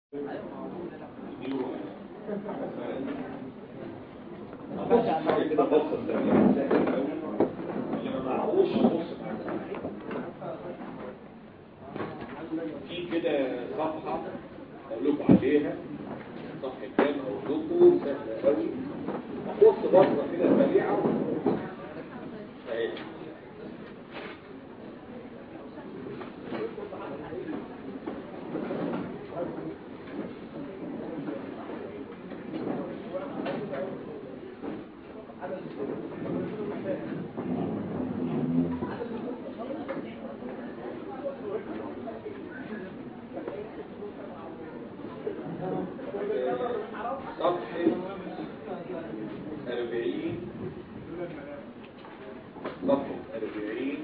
في كده صفحة اقول لكم عليها صفحة كام اقول لكم سهلة قوي اخص بصرة كده سريعة اهي صفحة أربعين صفحة أربعين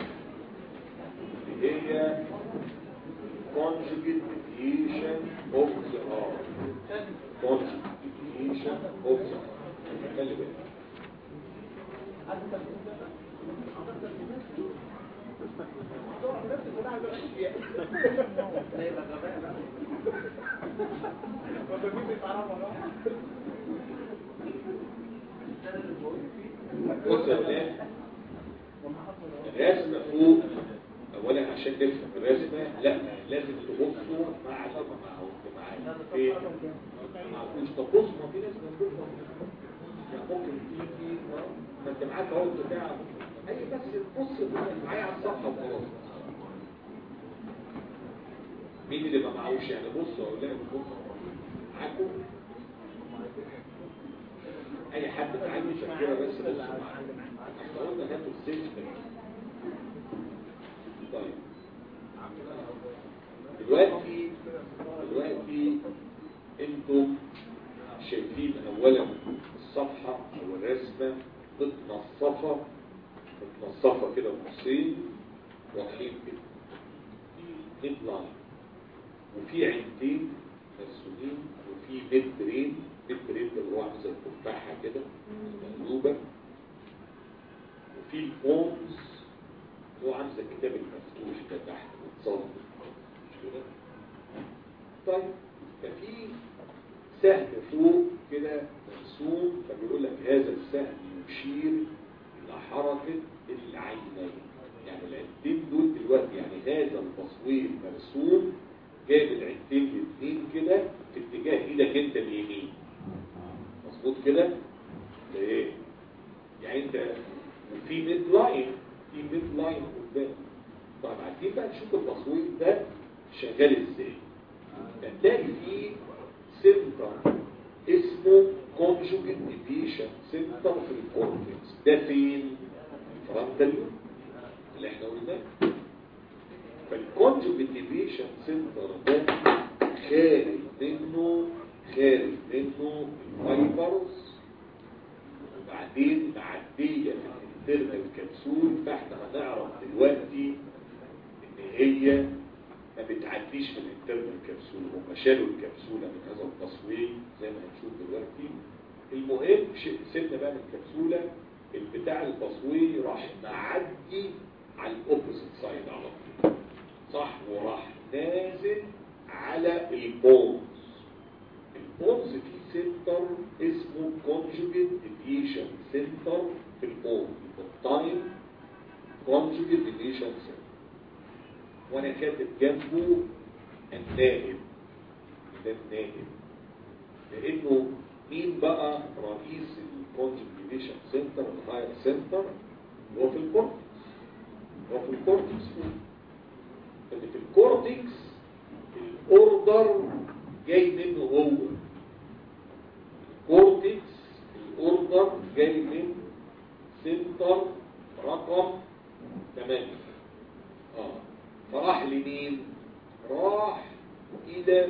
اللي هي conjugate deviation of the R conjugate deviation of the R خلي بالك بص يا ولاد الرسمة فوق اولا عشان نفهم الرسمة لا لازم تبصوا مع مع مع فين مع مش تبص ما في ناس بتبص يعني ممكن تيجي ما انت معاك اهو بتاع اي بس تبص معايا على الصفحة وخلاص مين اللي ما معهوش يعني بصوا يا ولاد بصوا معاكم اي حد عنده شكوره بس بص احنا قلنا هاتوا السيف طيب دلوقتي دلوقتي انتم شايفين اولا الصفحة او الرسمة متنصفة متنصفة كده بنصين واضحين كده ميد لاين وفي عينتين مرسومين وفي ميد برين ميد برين ده اللي هو عامل زي التفاحة كده مقلوبة وفي البونز هو عامل زي الكتاب المفتوح ده تحت متصل مش كده طيب ففي سهم فوق كده مرسوم فبيقول لك هذا السهم يشير الى حركة العينين يعني العينتين دول دلوقتي يعني هذا التصوير مرسوم جايب العينتين الاثنين كده في اتجاه ايدك انت اليمين مظبوط كده ده ايه يعني انت وفي ميد لاين في ميد لاين قدام طب عايزين بقى نشوف التصوير ده شغال ازاي هتلاقي فيه سنتر اسمه conjugate deviation سنتر في الكورتكس ده فين الفرنتال اللي احنا قلناه فالكونجوجيت ديفيشن سنتر ده خارج منه خارج منه الفايبرز وبعدين معديه في الانترنال كبسول فاحنا هنعرف دلوقتي ان هي ما بتعديش في الانترنال كبسول هم شالوا الكبسولة من هذا التصوير زي ما هنشوف دلوقتي المهم سيبنا بقى من الكبسولة البتاع التصوير راح معدي على الاوبوزيت سايد على طول صح وراح نازل على البونز البونز في سنتر اسمه conjugate deviation سنتر في البونز التايم conjugate deviation سنتر وانا كاتب جنبه النائب ده النائب لانه مين بقى رئيس الكونجكتيفيشن سنتر الهاير سنتر هو في الكورتكس هو في الكورتكس فاللي في الكورتكس الاوردر جاي منه هو الكورتكس الاوردر جاي من سنتر رقم 8 اه فراح لمين راح الى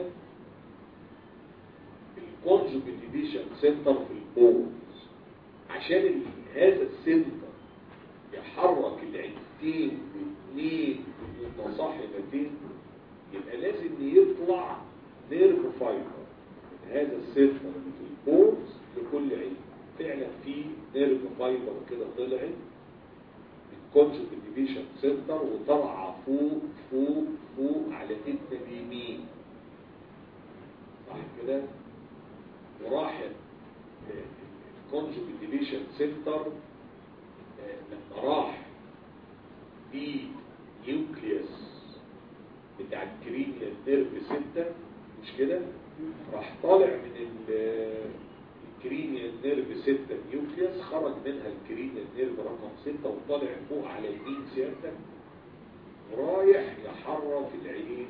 الكونجوجيتيفيشن سنتر في البونز عشان هذا السنتر يحرك العينتين باثنين متصاحبتين يبقى لازم يطلع نيرف فايبر من هذا السنتر في البونز لكل عين فعلا في نيرف فايبر كده طلعت الكونجوجيت ديفيشن سنتر وطلع فوق فوق فوق على ايدنا اليمين صح كده وراح الكونجوجيت ديليشن سنتر لما راح في نيوكليوس بتاع الكرينيال نيرف 6 مش كده راح طالع من الكرينيال نيرف 6 نيوكليوس خرج منها الكرينيال نيرف رقم 6 وطالع فوق على يمين سيادتك ورايح يحرك العين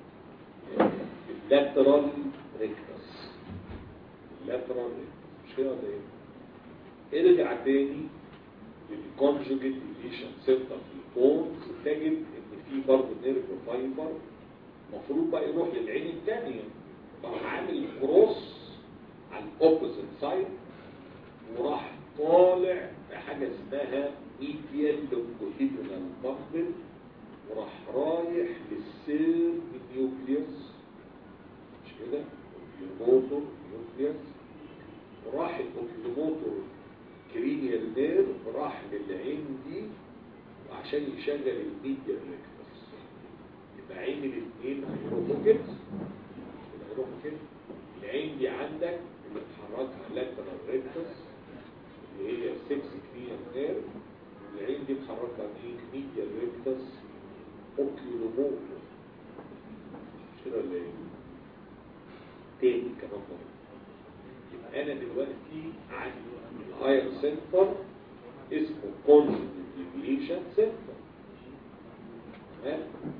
اللاترال ريكتس اللاترال ريكتس مش كده ولا ايه ارجع تاني للكونجوجيت ديليشن سنتر في البونز تجد ان في برضه نيرف فايبر المفروض بقى يروح للعين الثانيه راح عامل كروس على الاوبوزيت سايد وراح طالع بحاجه اسمها ميديال لونجيتودينال بامبل وراح رايح للسيل نيوكليوس مش كده اوكيلوموتور نيوكليوس وراح الاوكيلوموتور كرينيال نير راح للعين دي وعشان يشغل الميديا ريكتس يبقى عين الاثنين هيروحوا كده هيروحوا كده العين دي عندك اللي بتحركها لاترال ريكتس اللي هي 6 كرينيال نير العين دي محركها مين ميديا ريكتس اوكيولوموتور مش كده ولا ايه تاني كمان مرة يبقى انا دلوقتي عندي الهاير سنتر اسمه كونجنت ديفيشن سنتر تمام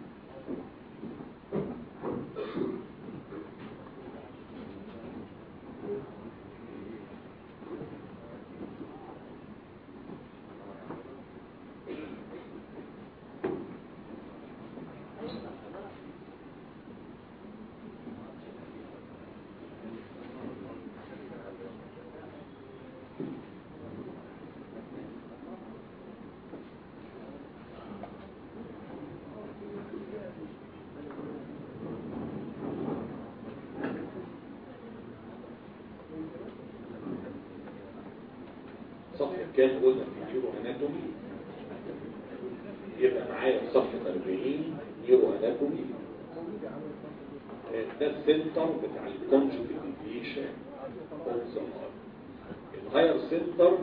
صفحة كام قلنا في نيورو اناتومي يبقى معايا في صفحة 40 نيورو اناتومي ده السنتر بتاع الكونجوجيت ديفيشن اوف ذا الهاير سنتر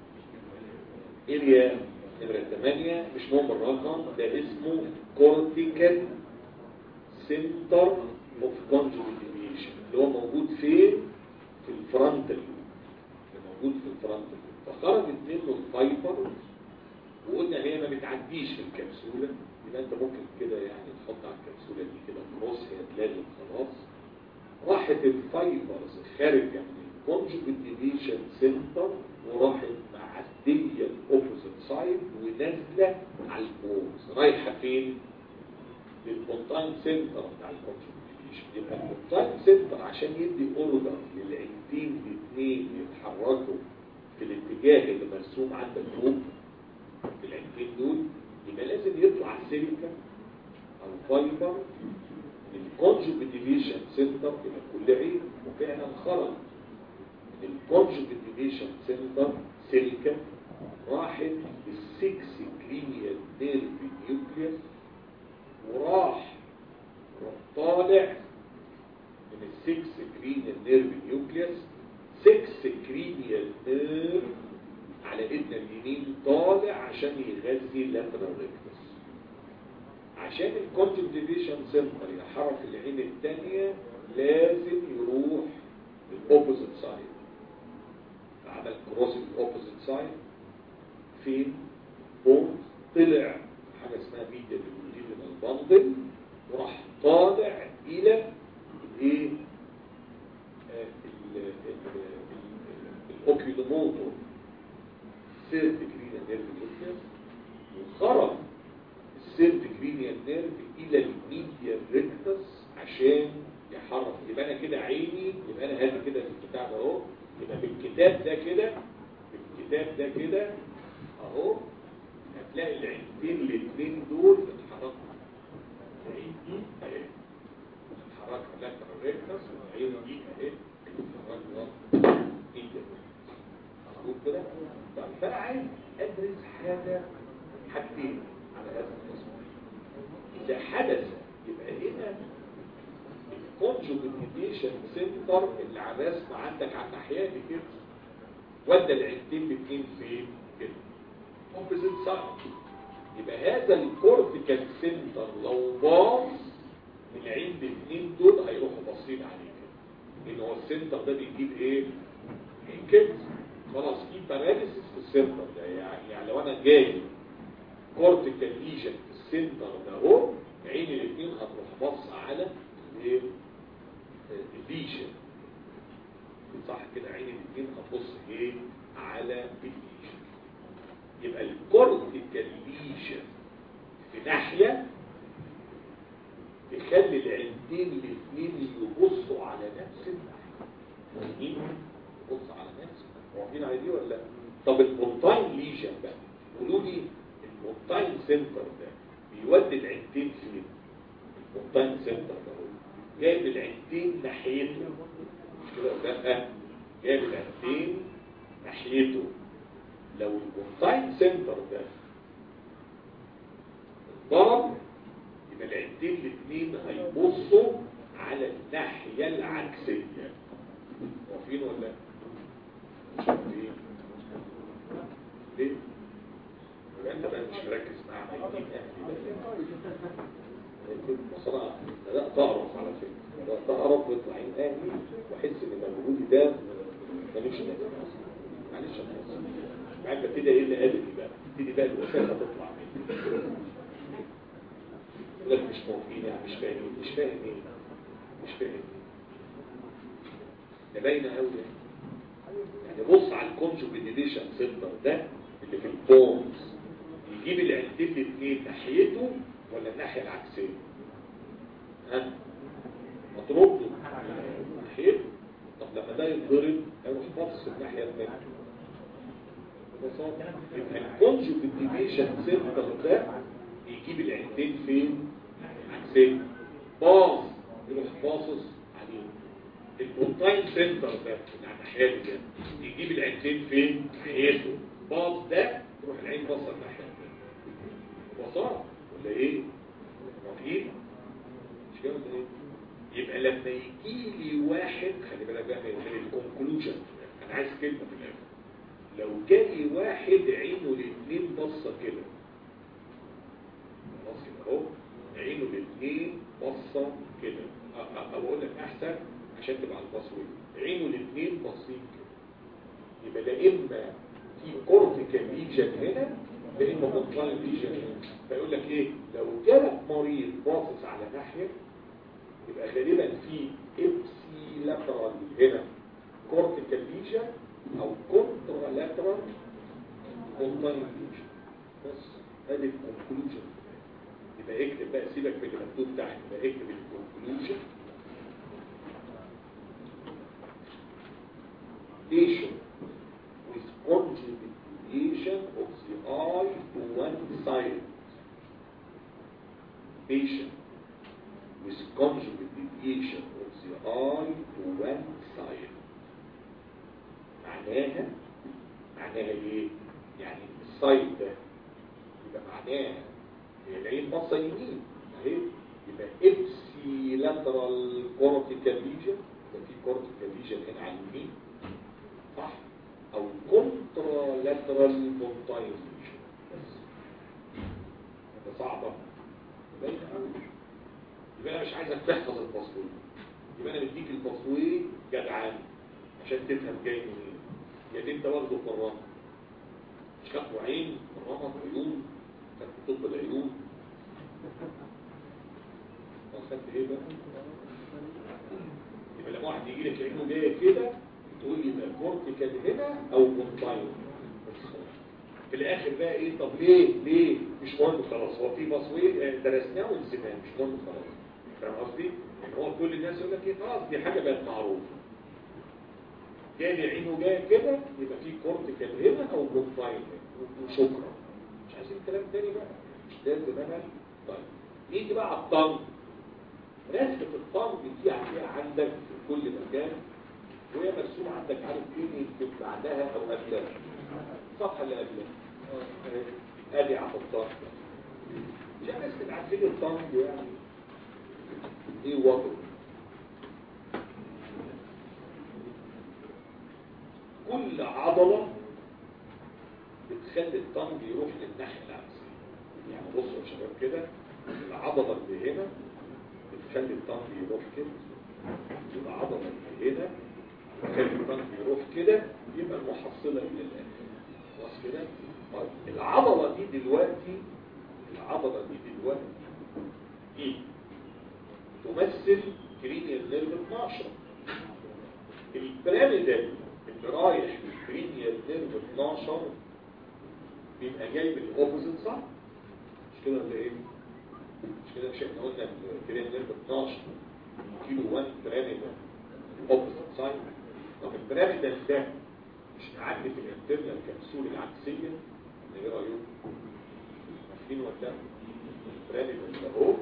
اريا نمرة 8 مش مهم الرقم ده اسمه كورتيكال سنتر اوف كونجوجيت ديفيشن اللي هو موجود فين في الفرونتال موجود في الفرونتال فخرجت منه الفايبر وقلنا هي ما بتعديش في الكبسولة يبقى انت ممكن كده يعني تحط على الكبسولة دي كده كروس هي تلاقي خلاص راحت الفايبرز خارجة من الكونجوجيت ديفيشن سنتر وراحت معدية الاوبوزيت سايد ونازلة على البونز رايحة فين؟ للبونتاين سنتر بتاع الكونجوجيت ديفيشن يبقى البونتاين سنتر عشان يدي اوردر للعينتين الاثنين يتحركوا في الاتجاه اللي مرسوم عندك فوق في العينتين دول يبقى لازم يطلع سيليكا او فايبر من الكونجوجيت ديفيشن سنتر الى كل عين وفعلا خرج من الكونجوجيت ديفيشن سنتر سيليكا راحت للسكس كلينيال نيرف نيوكليوس وراح طالع من السكس كلينيال نيرف نيوكليوس 6 كرينيال نيرف على ايدنا اليمين طالع عشان يغذي اللاترال ريكتس عشان الكونجكتيفيشن سنتر يحرك العين الثانيه لازم يروح للاوبوزيت سايد عمل كروس الاوبوزيت سايد فين بون طلع حاجه اسمها ميديا لونجيتودينال باندل وراح طالع الى ايه الاوكيلوموتور سيرت كرينيال نيرف نيوكليس وخرج السيرت كرينيال نيرف الى الميديا ريكتس عشان يحرك يبقى انا كده عيني يبقى انا هادي كده في الكتاب ده اهو يبقى بالكتاب ده كده بالكتاب ده كده اهو هتلاقي العينتين الاثنين دول بيتحركوا العين دي اهي بتتحركها لاترال ريكتس والعين دي اهي بتتحركها ميديا مظبوط كده طب فانا عايز ادرس حاجه حاجتين على هذا الاسم اذا حدث يبقى هنا الكونجوجيتيشن سنتر السنتر اللي على الرسم عندك على الناحيه دي كده ودى العينتين الاثنين فين كده اوبوزيت سايد يبقى هذا الكورتيكال سنتر لو باظ العين الاثنين دول هيروحوا باصين عليه كده لان هو السنتر ده بيجيب ايه كده خلاص في باراليسيس في السنتر ده يعني, يعني لو انا جاي كورتيكال ليجن في السنتر ده اهو عين الاثنين هتروح باصه على الايه الليجن صح كده عين الاثنين هتبص ايه على الليجن يبقى الكورتيكال ليجن في ناحيه تخلي العينتين الاثنين يبصوا على نفس الناحيه يبص على نفس واقفين على دي ولا لا طب المونتاين ليجن بقى قولوا لي المونتاين سنتر ده بيودي العينتين فين المونتاين سنتر ده هو جايب العينتين ناحيته مش كده ولا لا جايب العينتين ناحيته لو المونتاين سنتر ده ضرب يبقى العينتين الاثنين هيبصوا على الناحية العكسية واقفين ولا لا؟ مش عارفين ليه؟ يبقى انت بقى مش مركز مع عينين اهلي بصراحة بدأت أعرف على فكرة بدأت أعرف ويطلع عين أهلي وأحس إن مجهودي ده ماليش لازمة معلش أنا آسف بعد ابتدي ايه اللي قادر بقى ابتدي بقى الوساخه تطلع مني يقول لك مش موافقين يعني مش فاهم مش فاهم ايه مش فاهم ايه ده باينه قوي يعني بص على الكونجوجيتيشن سنتر ده اللي في البونز يجيب العينتين الاثنين ناحيته ولا الناحيه العكسيه ها مضروب ناحيته طب لما ده يتضرب هيروح باصص الناحيه الثانيه الكونجوجيتيشن سنتر ده يجيب العينتين فين عكسين باص يروح باصص عليه البونتاين سنتر ده على الناحيه دي كده يجيب العينتين فين ناحيته باص ده تروح العين باصه الناحيه الثانيه وصار ولا ايه واقفين مش كده ولا ايه يبقى لما يجي لي واحد خلي بالك بقى من الكونكلوجن انا عايز كلمه في الاخر لو جالي واحد عينه الاثنين بصه كده خلاص كده اهو عينه الاثنين بصه كده او اقول لك احسن عشان تبقى على البصوي عينه الاثنين باصين كده يبقى لا اما في كورتيكال ليجن هنا لا اما بونتلاين ليجن هنا فيقول لك ايه لو جالك مريض باصص على ناحيه يبقى غالبا في ابسي لاترال هنا كورتيكال ليجن او كونترا لاترال بونتلاين ليجن بس ادي الكونكلوجن يبقى اكتب بقى سيبك من المكتوب تحت يبقى اكتب الكونكلوجن patient with conjugate deviation of the eye to one side. Patient with conjugate deviation of the eye to one side. معناها معناها ايه؟ يعني السايد ده يبقى معناها العين بصه يمين اهي يبقى ابسي لاترال كورتيكال ليجن يبقى في كورتيكال ليجن هنا على اليمين صح او كونترا لاترال بونتاين بس ده صعبه باينه قوي يبقى انا مش عايزك تحفظ الباسوي يبقى انا مديك الباسوي جدعان عشان تفهم جاي منين يا انت واخده قران مش خدوا عين قرانه عيون كانت طب العيون خدت ايه بقى يبقى لما واحد يجي لك عينه جايه كده تقول لي يبقى كورتيكال هنا او بونتاين في الاخر بقى ايه طب ليه ليه مش مهم خلاص هو في مصوي درسناه ونسيناه مش مهم خلاص فاهم قصدي يعني هو كل الناس يقول لك ايه خلاص دي حاجه بقت معروفه جالي عينه جايه كده يبقى في كورتيكال هنا او بونتاين هنا وشكرا مش عايزين كلام تاني بقى مش لازم انا طيب نيجي بقى على الطنج رسمه الطنج دي هتلاقيها عندك في كل مكان وهي مرسوم عندك عارف فين يمكن بعدها او قبلها الصفحه اللي قبلها ادي هحطها مش الناس اللي عارفين الطنج يعني ايه وضعه كل عضلة بتخلي الطنج يروح للناحية العكسية يعني بصوا يا شباب كده العضلة اللي هنا بتخلي الطنج يروح كده العضلة اللي هنا بتخلي الطنج يروح كده يبقى المحصلة إلى الآخر خلاص كده طيب العضلة دي دلوقتي العضلة دي دلوقتي دي تمثل كرينيال نيرف 12 البيراميدال اللي رايح للكرينيال نيرف 12 بيبقى جاي بالاوبوزيت صح مش كده ولا ايه مش كده مش احنا قلنا الكرينيال نيرف 12 كيلو 1 بيراميدال اوبوزيت سايد طب البيراميدال ده مش معدي في الانترنال كبسول العكسيه ايه رايكم عارفين ولا لا البيراميدال ده اهو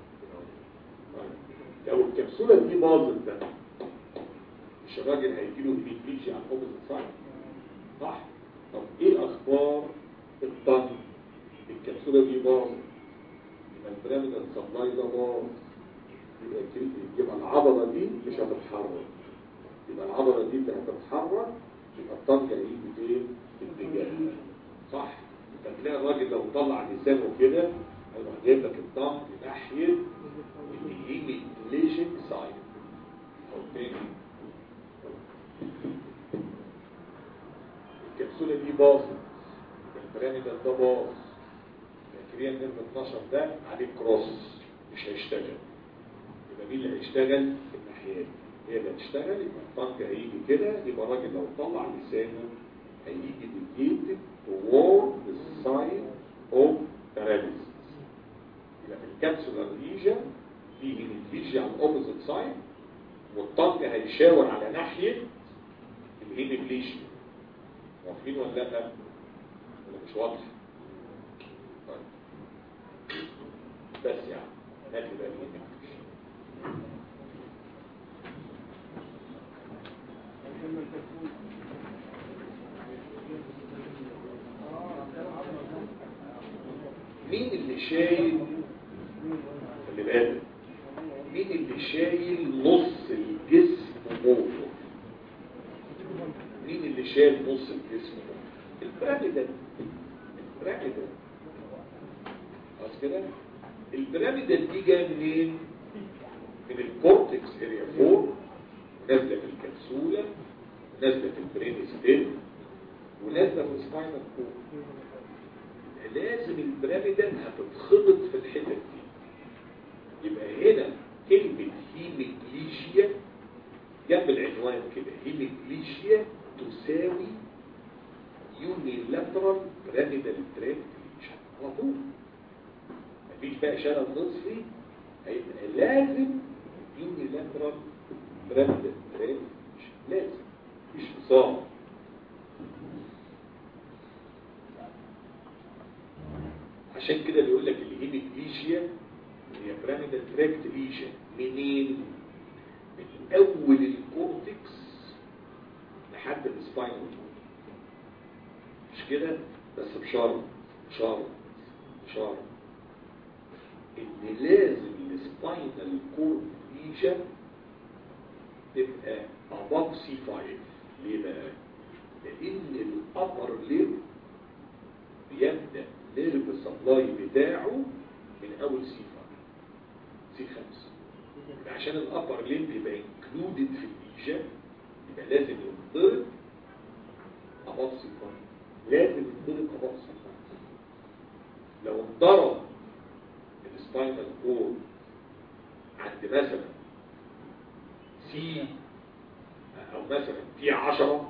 لو الكبسولة دي باظت ده مش الراجل هيجيله هيميبليجي على الأوبوزيت سايد صح؟ طب ايه أخبار الطن؟ الكبسولة دي باظت يبقى البيراميدال سبلاي ده باظ يبقى يبقى العضلة دي مش هتتحرك يبقى العضلة دي اللي هتتحرك يبقى الطن هيجي فين؟ في اتجاه صح؟ فتلاقي الراجل لو طلع لسانه كده هيروح جايب لك الطن ناحية الهيميبليجيك سايد او تاني الكبسولة دي باظت البيراميدال ده باظ الكريان نيرف 12 ده عليه كروس مش هيشتغل يبقى مين اللي هيشتغل الناحية هي اللي هتشتغل يبقى الطنج هيجي كده يبقى الراجل لو طلع لسانه هيجي ديجيتد toward the side of paralysis يبقى في الكبسولار ليجن في هيميبليجيا على الاوبوزيت سايد والطنج هيشاور على ناحية الهيميبليجيا واضحين ولا لا ولا مش واضح طيب. بس يعني هات لي بقى الهيميبليجيا مين اللي شايل خلي بالك مين اللي شايل نص الجسم موته مين اللي شايل نص الجسم موته البيراميدال البيراميدال خلاص كده البيراميدال دي جايه منين من الكورتكس اريا 4 نازله في الكبسوله نازله في البرين ستيل ونازله في السباينال كورد لازم البيراميدال هتتخبط في الحتت دي يبقى هنا كلمة هيميبليجيا جنب العنوان كده هيميبليجيا تساوي يونيلاترال بيراميدال تراك على طول مفيش بقى شلل نصفي هيبقى لازم يونيلاترال بيراميدال تراك لازم مفيش نظام عشان كده بيقول لك الهيميبليجيا هي بيراميدال تراكت ليجن منين من اول الكورتكس لحد السباينال مش كده بس بشرط شرط شرط ان لازم السباينال كورد ليجن تبقى above C5 ليه بقى لان الابر ليب بيبدا نيرف سبلاي بتاعه من اول سي 5 سي 5 عشان الابر ليمب يبقى انكلودد في الليجن يبقى لازم ينضرب اباف سي 5 لازم ينضرب اباف سي 5 لو انضرب السباينال كورد عند مثلا سي او مثلا في 10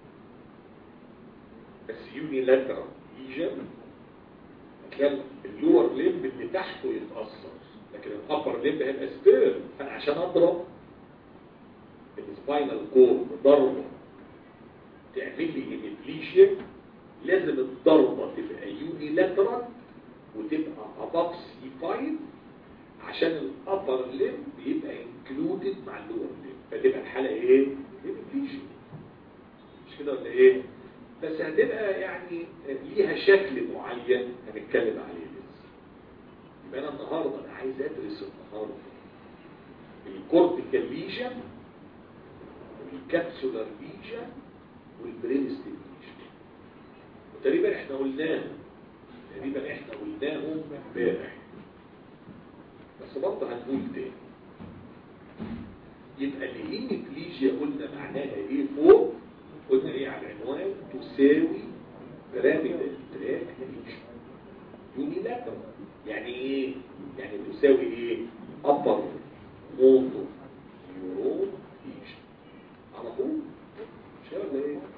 بس يوني لاترال ليجن هتلاقي اللور ليمب اللي تحته يتأثر لكن الابر ليمب هيبقى سبير فانا عشان اضرب السباينال كورد ضربه تعمل لي هيميبليشيا لازم الضربه تبقى يوني لاترال وتبقى اباف سي 5 عشان الابر ليمب يبقى انكلودد مع اللور ليمب فتبقى الحاله ايه؟ هيميبليشيا مش كده ولا ايه؟ بس هتبقى يعني ليها شكل معين هنتكلم عليه بس يبقى انا النهارده انا عايز ادرس النهارده الكورتيكال ليجن والكابسولار ليجن والبرين ستيميوليشن وتقريبا احنا قلناه تقريبا احنا قلناه امبارح بس برضه هنقول تاني يبقى الهيميبليجيا قلنا معناها ايه فوق قلنا ايه على العنوان تساوي بيراميدال تراك يونيلاترال يعني ايه يعني تساوي ايه upper موتو نيورون ليجن على طول مش كده ولا ايه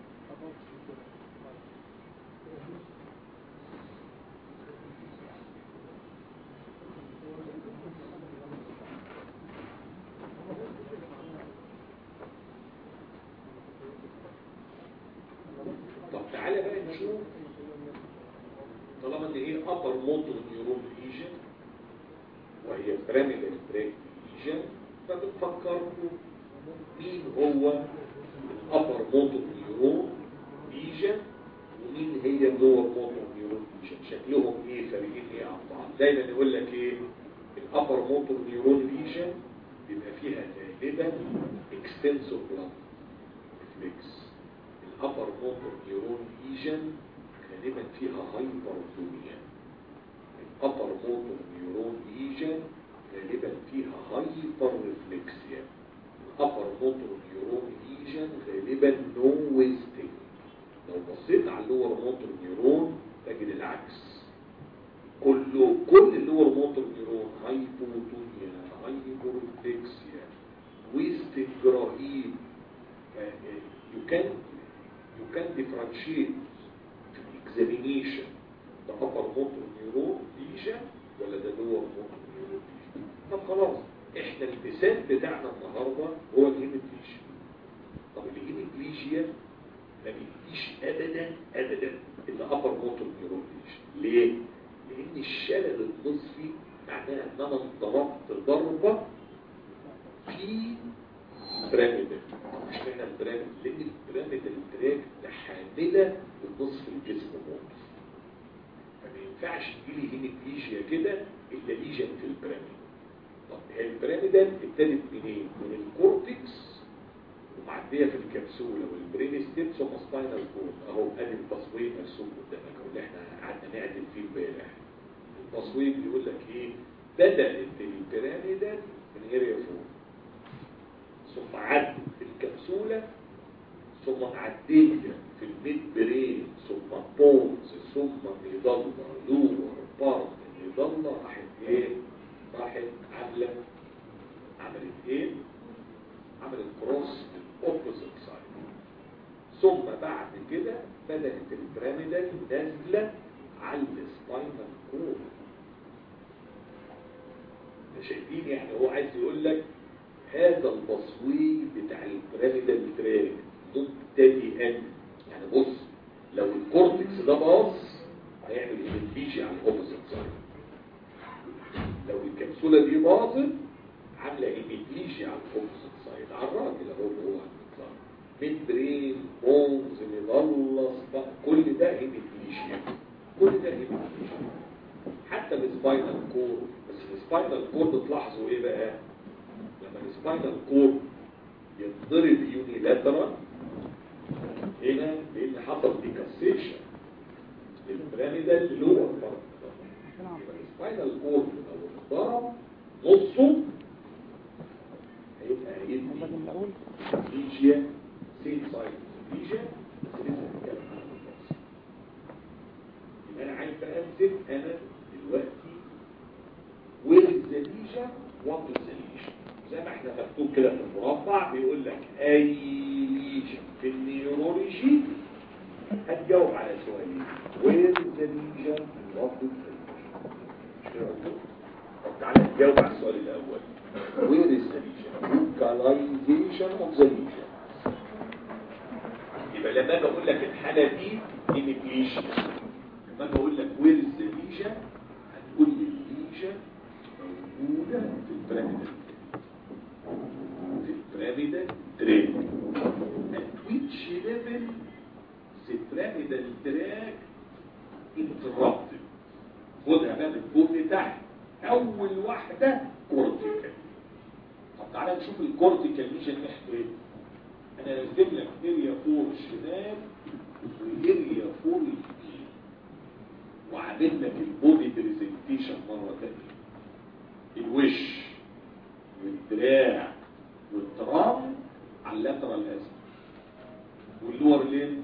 طب تعالى بقى نشوف طالما ان هي upper motor neuron lesion وهي pyramidal tract lesion فبتفكروا مين هو الابر موتور نيورون ليجن ومين هي اللور موتور نيورون ليجن شكلهم ايه فريقين ايه عن بعض دايما يقول لك ايه الابر موتور نيورون ليجن بيبقى فيها غالبا اكستنسور بلاد ريفلكس الابر موتور نيورون ليجن غالبا فيها هايبرتونيا الابر موتور نيورون ليجن غالبا فيها هايبر ريفلكسيا الابر موتور نيورون ليجن غالبا نو ويستنج لو بصيت على اللور موتور نيورون تجد العكس كله كل اللور موتور نيورون هايبوتونيا هايبر ريفلكسيا ويستنج رهيب you can you can differentiate في الاكزامينيشن ده upper motor neuron lesion ولا ده lower motor neuron lesion طب خلاص احنا المثال بتاعنا النهارده هو الهيميبليجيا طب الهيميبليجيا ما بيجيش ابدا ابدا الا upper motor neuron lesion ليه؟ لان الشلل النصفي معناها ان انا انضربت ضربه في بيراميدال مش معنى البيراميدال لان البيراميدال تراك حامله لنصف الجسم موت فما ينفعش تجيلي هيميبليجيا كده الا ليجن في البيراميدال طب هي البيراميدال ابتدت منين؟ من الكورتكس ومعديه في الكبسوله والبرين ستيب ثم سباينال كورد اهو ادي التصوير مرسوم قدامك اهو اللي احنا قعدنا نعدل فيه امبارح التصوير بيقول لك ايه؟ بدات البيراميدال من اريا فوق ثم عدت في الكبسولة ثم عديت في الميد برين ثم بونز ثم ميضلة لور بارت ميضلة راحت ايه راحت عاملة عملت ايه عملت كروس الاوبوزيت سايد ثم بعد كده بدأت البيراميدال نازلة على السباينال كورد شايفين يعني هو عايز يقول لك هذا التصوير بتاع البيراميدال تراك مبتدئا يعني بص لو الكورتكس ده باظ هيعمل هيميبليجيا على الاوبوزيت سايد لو الكبسوله دي باظت عامله هيميبليجيا على الاوبوزيت سايد على الراجل اهو اللي هو ميد برين بونز ميدلس كل ده هيميبليجيا كل ده هيميبليجيا حتى السباينال كورد بس السباينال كورد تلاحظوا ايه بقى لما السباينال كورد يتضرب يونيلاترال هنا لان حصل ديكاسيشن للبيراميدال لور بارت يبقى السباينال كورد لو اتضرب نصه هيبقى هيدي ليجيا سين سايد ليجيا بس لسه هنتكلم عنها بالتفصيل يبقى انا عايز بقى امسك انا دلوقتي وين ذا ليجيا وات ذا ليجيا زي ما احنا مكتوب كده في المربع بيقول لك اي ليجن في النيورولوجي هتجاوب على سؤالين وين ذا ليجن وات ذا طب تعالى نجاوب على السؤال الاول وين از ذا ليجن لوكاليزيشن اوف ذا ليجن يبقى لما اجي اقول لك الحاله دي هيميبليشن لما اجي اقول لك وير از ذا ليجن هتقول لي الليجن موجوده في البيراميدال في البيراميدال تراك at which level the pyramidal track interrupted خدها بقى من فوق لتحت اول واحده كورتيكال طب تعالى نشوف الكورتيكال ليجن نحته ايه انا مرسم لك اريا 4 شمال واريا 4 يمين وعامل لك البودي بريزنتيشن مره ثانيه الوش والدراع والترام على اللاترال اسم واللور لين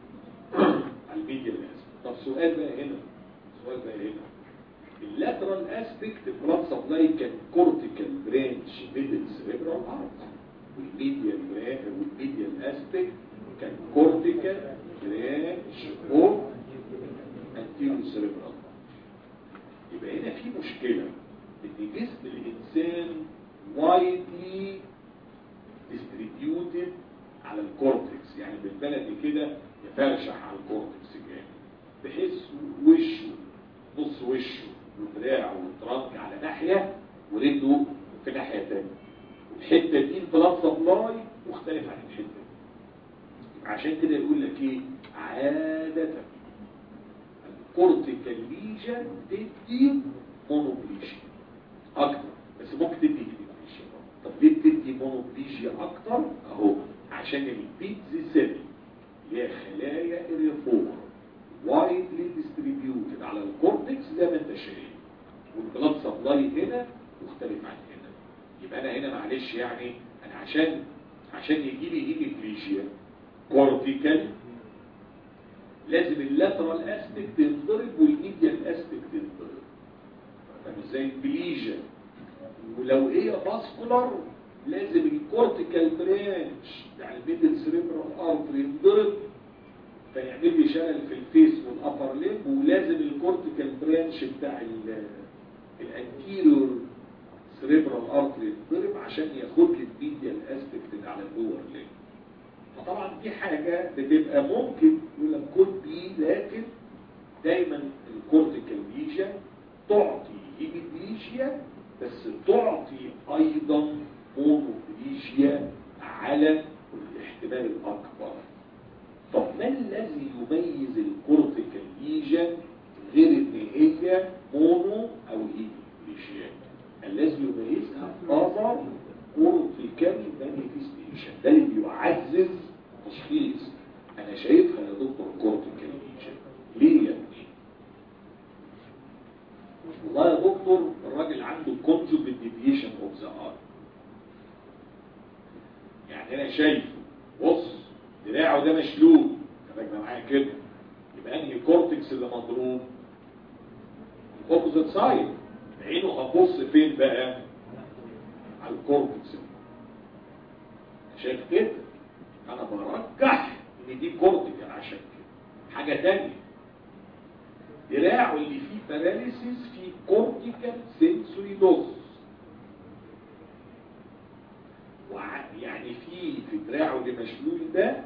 على الميديا اسم طب سؤال بقى هنا سؤال بقى هنا اللاترال اسبكت بلاد سبلاي كان كورتيكال برانش ميدل سيريبرال ارت والميديا والميديا اسبكت كان كورتيكال برانش او انتيرو سيريبرال يبقى هنا في مشكله ان جسم الانسان وايدلي distributed على الكورتكس يعني بالبلدي كده يفرشح على الكورتكس جامد بحيث وشه نص وشه ودراعه والترنك على ناحية ورجله في ناحية تانية والحتة دي البلاد سبلاي مختلف عن الحتة دي عشان كده يقول لك ايه عادة الكورتيكال ليجن تدي مونوبليشن اكتر بس ممكن تدي هيميبليشن طب ليه بتدي مونوبليشيا اكتر اهو عشان البيتز سيل اللي هي خلايا الريفور وايدلي ديستريبيوتد على الكورتكس زي ما انت شايف والبلاد سبلاي هنا مختلف عن هنا يبقى انا هنا معلش يعني انا عشان عشان يجي لي هيميبليشيا كورتيكال لازم اللاترال اسبكت ينضرب والميديال اسبكت ينضرب فاهم ازاي البليجن ولو هي باسكولار لازم الكورتيكال برانش بتاع الميدل سيريبرال ارتري ينضرب فيعمل لي شلل في الفيس والابر ليب ولازم الكورتيكال برانش بتاع الانتيريور سيريبرال ارتري ينضرب عشان ياخد لي الميديال اسبكت على اللور ليب فطبعا دي حاجة بتبقى ممكن يقول لك كود بي لكن دايما الكورتيكال ليجن تعطي هيميبليشيا بس تعطي ايضا مونوبليشيا على الاحتمال الاكبر طب ما الذي يميز الكورتيكال ليجن غير ان هي مونو او هيميبليشيا الذي يميزها اذر كورتيكال مانيفستيشن ده اللي بيعزز تشخيص انا شايفها يا دكتور كورتيكال ليجن ليه يا ابني والله يا دكتور الراجل عنده conjugate deviation of the eye يعني انا شايفه بص دراعه ده مشلول خليك معايا كده يبقى انهي كورتكس اللي مضروب الاوبوزيت سايد عينه هبص فين بقى على الكورتكس شايف كده انا برجح ان دي كورتيكال عشان كده حاجه تانية دراعه اللي فيه باراليسيس فيه كورتيكال سنسوري لوس يعني في في دراعه اللي مشلول ده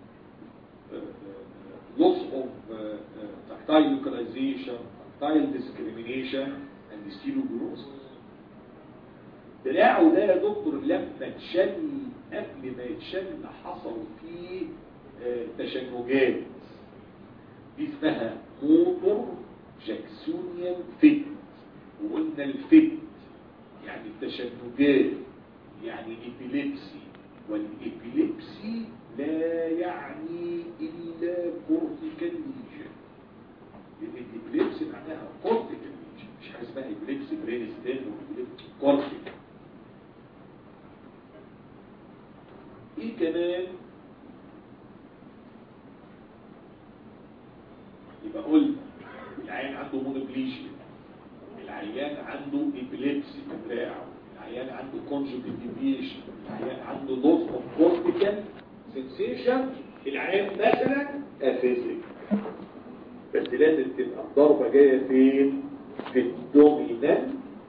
loss of uh, uh, tactile localization, tactile discrimination and stereognosis دراعه ده يا دكتور لما اتشل قبل ما يتشل حصل فيه آه تشنجات دي اسمها موتور جاكسونيان فيت وقلنا الفيت يعني التشنجات يعني إبيليبسي والإبيليبسي لا يعني إلا كورتيكال ليجن لأن الإبيليبسي معناها كورتيكال ليجن مش حاجة اسمها إبيليبسي برين ستين وإبيليبسي كورتيكال ايه كمان يبقى قلنا العيان عنده مونوبليشيا العيان عنده إبيليبسي في دراعه العيان عنده كونجوجيت ديفيشن العيان عنده لوس اوف كورتيكال سنسيشن العيان مثلا افيزيك بس لازم تبقى الضربه جايه فين في الدومينال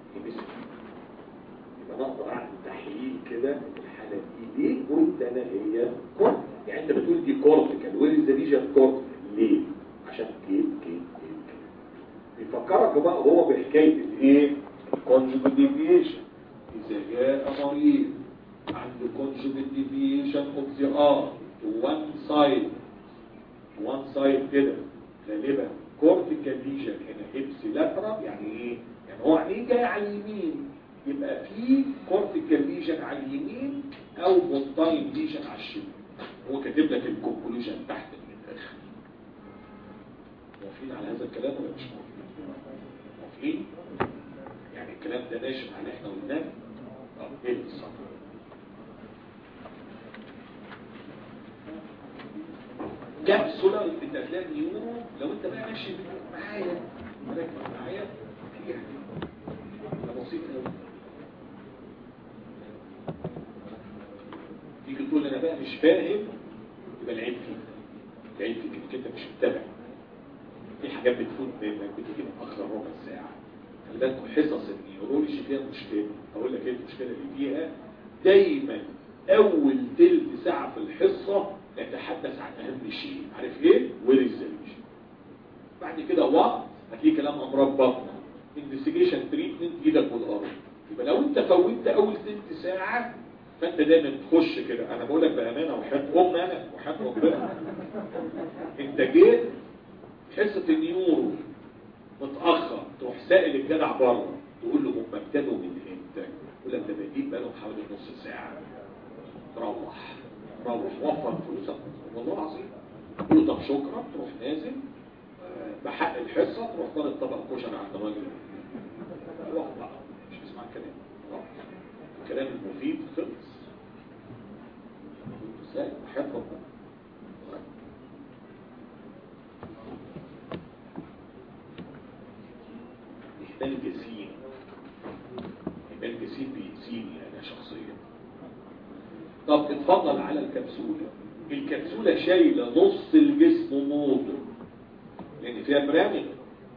يبقى نقدر اعمل تحليل كده الحاله دي ليه قلت انا هي كورت يعني انت بتقول دي كورتيكال وير از ذا ريجن كورتيكال ليه عشان كده كده كده بيفكرك بقى هو بحكايه الايه كونجوجيت ديفيشن إذا جاء مريض عنده conjugate deviation of the arm to one side one side كده غالبا cortical lesion هنا hips lateral يعني ايه؟ يعني هو عينيه جاي على اليمين يبقى في cortical lesion على اليمين او montine lesion على الشمال هو كاتب لك الكونكلوجن تحت من الاخر موافقين على هذا الكلام ولا مش موافقين؟ موافقين؟ يعني الكلام ده ناشف على احنا قلناه طب ايه الصح كبسولة انت هتلاقي نيورو لو انت بقى ماشي معايا مركز معايا في حاجة ده بسيط قوي تيجي تقول انا بقى مش فاهم يبقى العيب فيك العيب فيك انك انت مش متابع في حاجات بتفوت منك بتيجي متاخر ربع ساعه خلي بالكم حصص النيورولوجي فيها مشكله اقول لك ايه المشكله اللي فيها دايما اول تلت ساعه في الحصه نتحدث عن اهم شيء عارف ايه وريزرفيشن بعد كده وقت هتلاقي كلام امراض بطنه انفستيجيشن تريتمنت ايدك والارض يبقى لو انت فوتت اول تلت ساعه فانت دايما تخش كده انا بقول لك بامانه وحياه ام انا وحياه ربنا انت جيت حصه النيورو متاخر تروح سائل الجدع بره تقول له هم ابتدوا من امتى يقول لك ده بادئين بقالهم حوالي نص ساعه روح روح وفر فلوسك والله العظيم تقول له طب شكرا تروح نازل آه، بحق الحصه تروح طالب طبق كشري عند الراجل روح بقى مش تسمع الكلام روح. الكلام المفيد خلص ازاي وحياة ربنا إهمال جسيم إهمال جسيم بيأذيني أنا شخصيا طب اتفضل على الكبسولة الكبسولة شايلة نص الجسم موضع لأن فيها برامج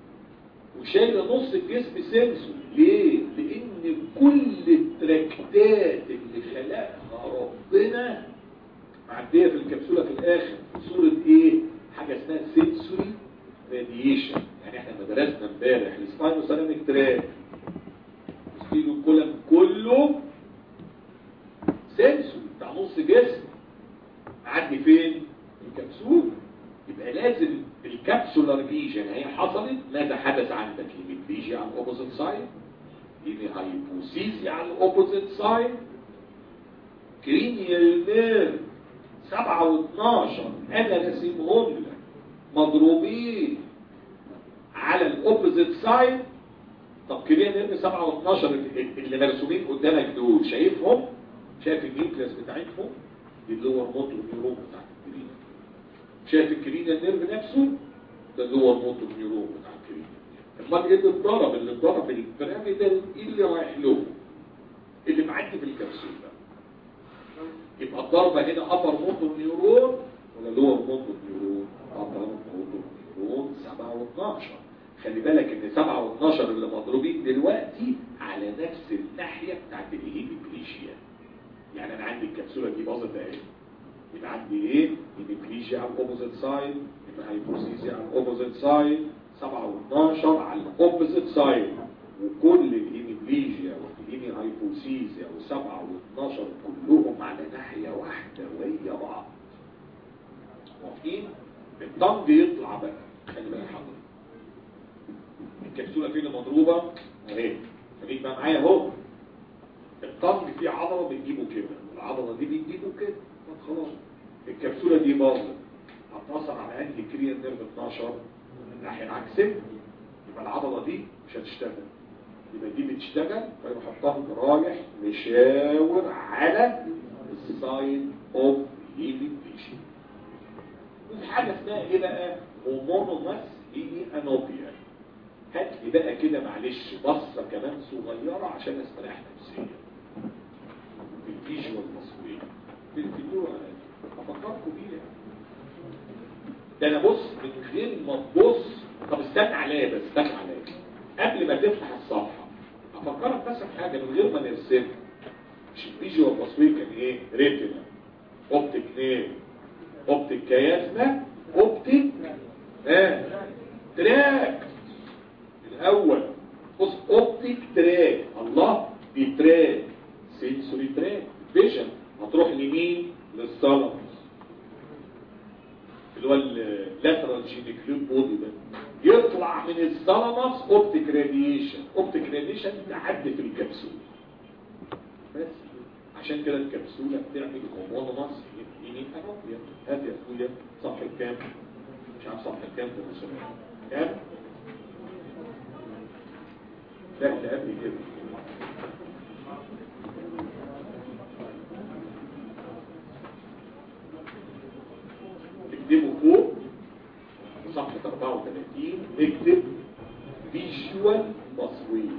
وشايلة نص الجسم سنسور ليه؟ لأن كل التراكتات اللي خلقها ربنا معدية في الكبسولة في الآخر في صورة إيه؟ حاجة اسمها سنسوري راديشن يعني احنا لما درسنا امبارح السباينوسالاميك تراك السبينو كولم كله سنسوري بتاع نص جسم معدي فين؟ الكبسولة يبقى لازم الكبسولار ليجن هي حصلت ماذا حدث عندك هيميبليجيا على الاوبوزيت سايد يبقى هايبوسيسيا على الاوبوزيت سايد كرينيال نيرف 7 و12 انا راسمهم لك مضروبين على الاوبوزيت سايد طب كرينيال نيرف 7 و12 اللي مرسومين قدامك دول شايفهم شايف النيوكليس بتاعتهم اللور موتور نيورون بتاع الكرينيال شايف الكرينيال نيرف نفسه ده اللور موتور نيورون بتاع الكرينيال امال ايه اللي اتضرب اللي اتضرب في البيراميدال ايه اللي رايح له اللي معدي في الكبسول ده يبقى الضربة هنا أبر موتور نيورون ولا لور موتور نيورون أبر موتور نيورون 7 و12 خلي بالك ان 7 و12 اللي مضروبين دلوقتي على نفس الناحية بتاعت الهيميبليشيا يعني انا عندي الكبسولة دي باظت اهي يبقى عندي ايه هيميبليشيا على الاوبوزيت سايد يبقى هايبوسيزيا على الاوبوزيت سايد 7 و12 على الاوبوزيت سايد وكل الهيميبليجيا والهيمي هايبوسيزيا و7 و12 كلهم على ناحية واحدة وهي بعض موافقين الضم يطلع بقى خلي بالك حضرتك الكبسولة فين مضروبة اهي خليك بقى معايا اهو الطنج فيه عضلة بتجيبه كده والعضلة دي بتجيبه كده طب خلاص الكبسولة دي باظت هتأثر على انهي كريا نيرف 12 الناحية العكسية يبقى العضلة دي مش هتشتغل يبقى دي بتشتغل فيروح الطنج رايح مشاور على الساين اوف هيلينجيشن وفي حاجة اسمها ايه بقى هومونوماس هيلي انوبيا هات لي بقى كده معلش بصة كمان صغيرة عشان استريح نفسيا في الفيجوال تصوير في الفيديو افكركم بيها ده انا بص من غير ما تبص طب استنى عليا بس استنى عليا قبل ما تفتح الصفحة افكرك بس بحاجة من غير ما نرسمها مش الفيجوال تصوير كان ايه ريتنا اوبتيك نير اوبتيك كيازما اوبتيك اه تراك الاول بص اوبتيك تراك الله دي تراك سنسوري تراك فيجن هتروح لمين للثالاموس اللي هو اللاترال جينيكليوب بودي ده يطلع من الثالاموس اوبتيك راديشن اوبتيك راديشن تعدي في الكبسوله بس عشان كده الكبسوله بتعمل هومونوماس هيمي انوبيا هات يا اخويا صفحه كام مش عارف صفحه كام في الرسومات كام لا اللي قبل كده اكتبوا فوق صفحة 34 اكتب فيجوال تصوير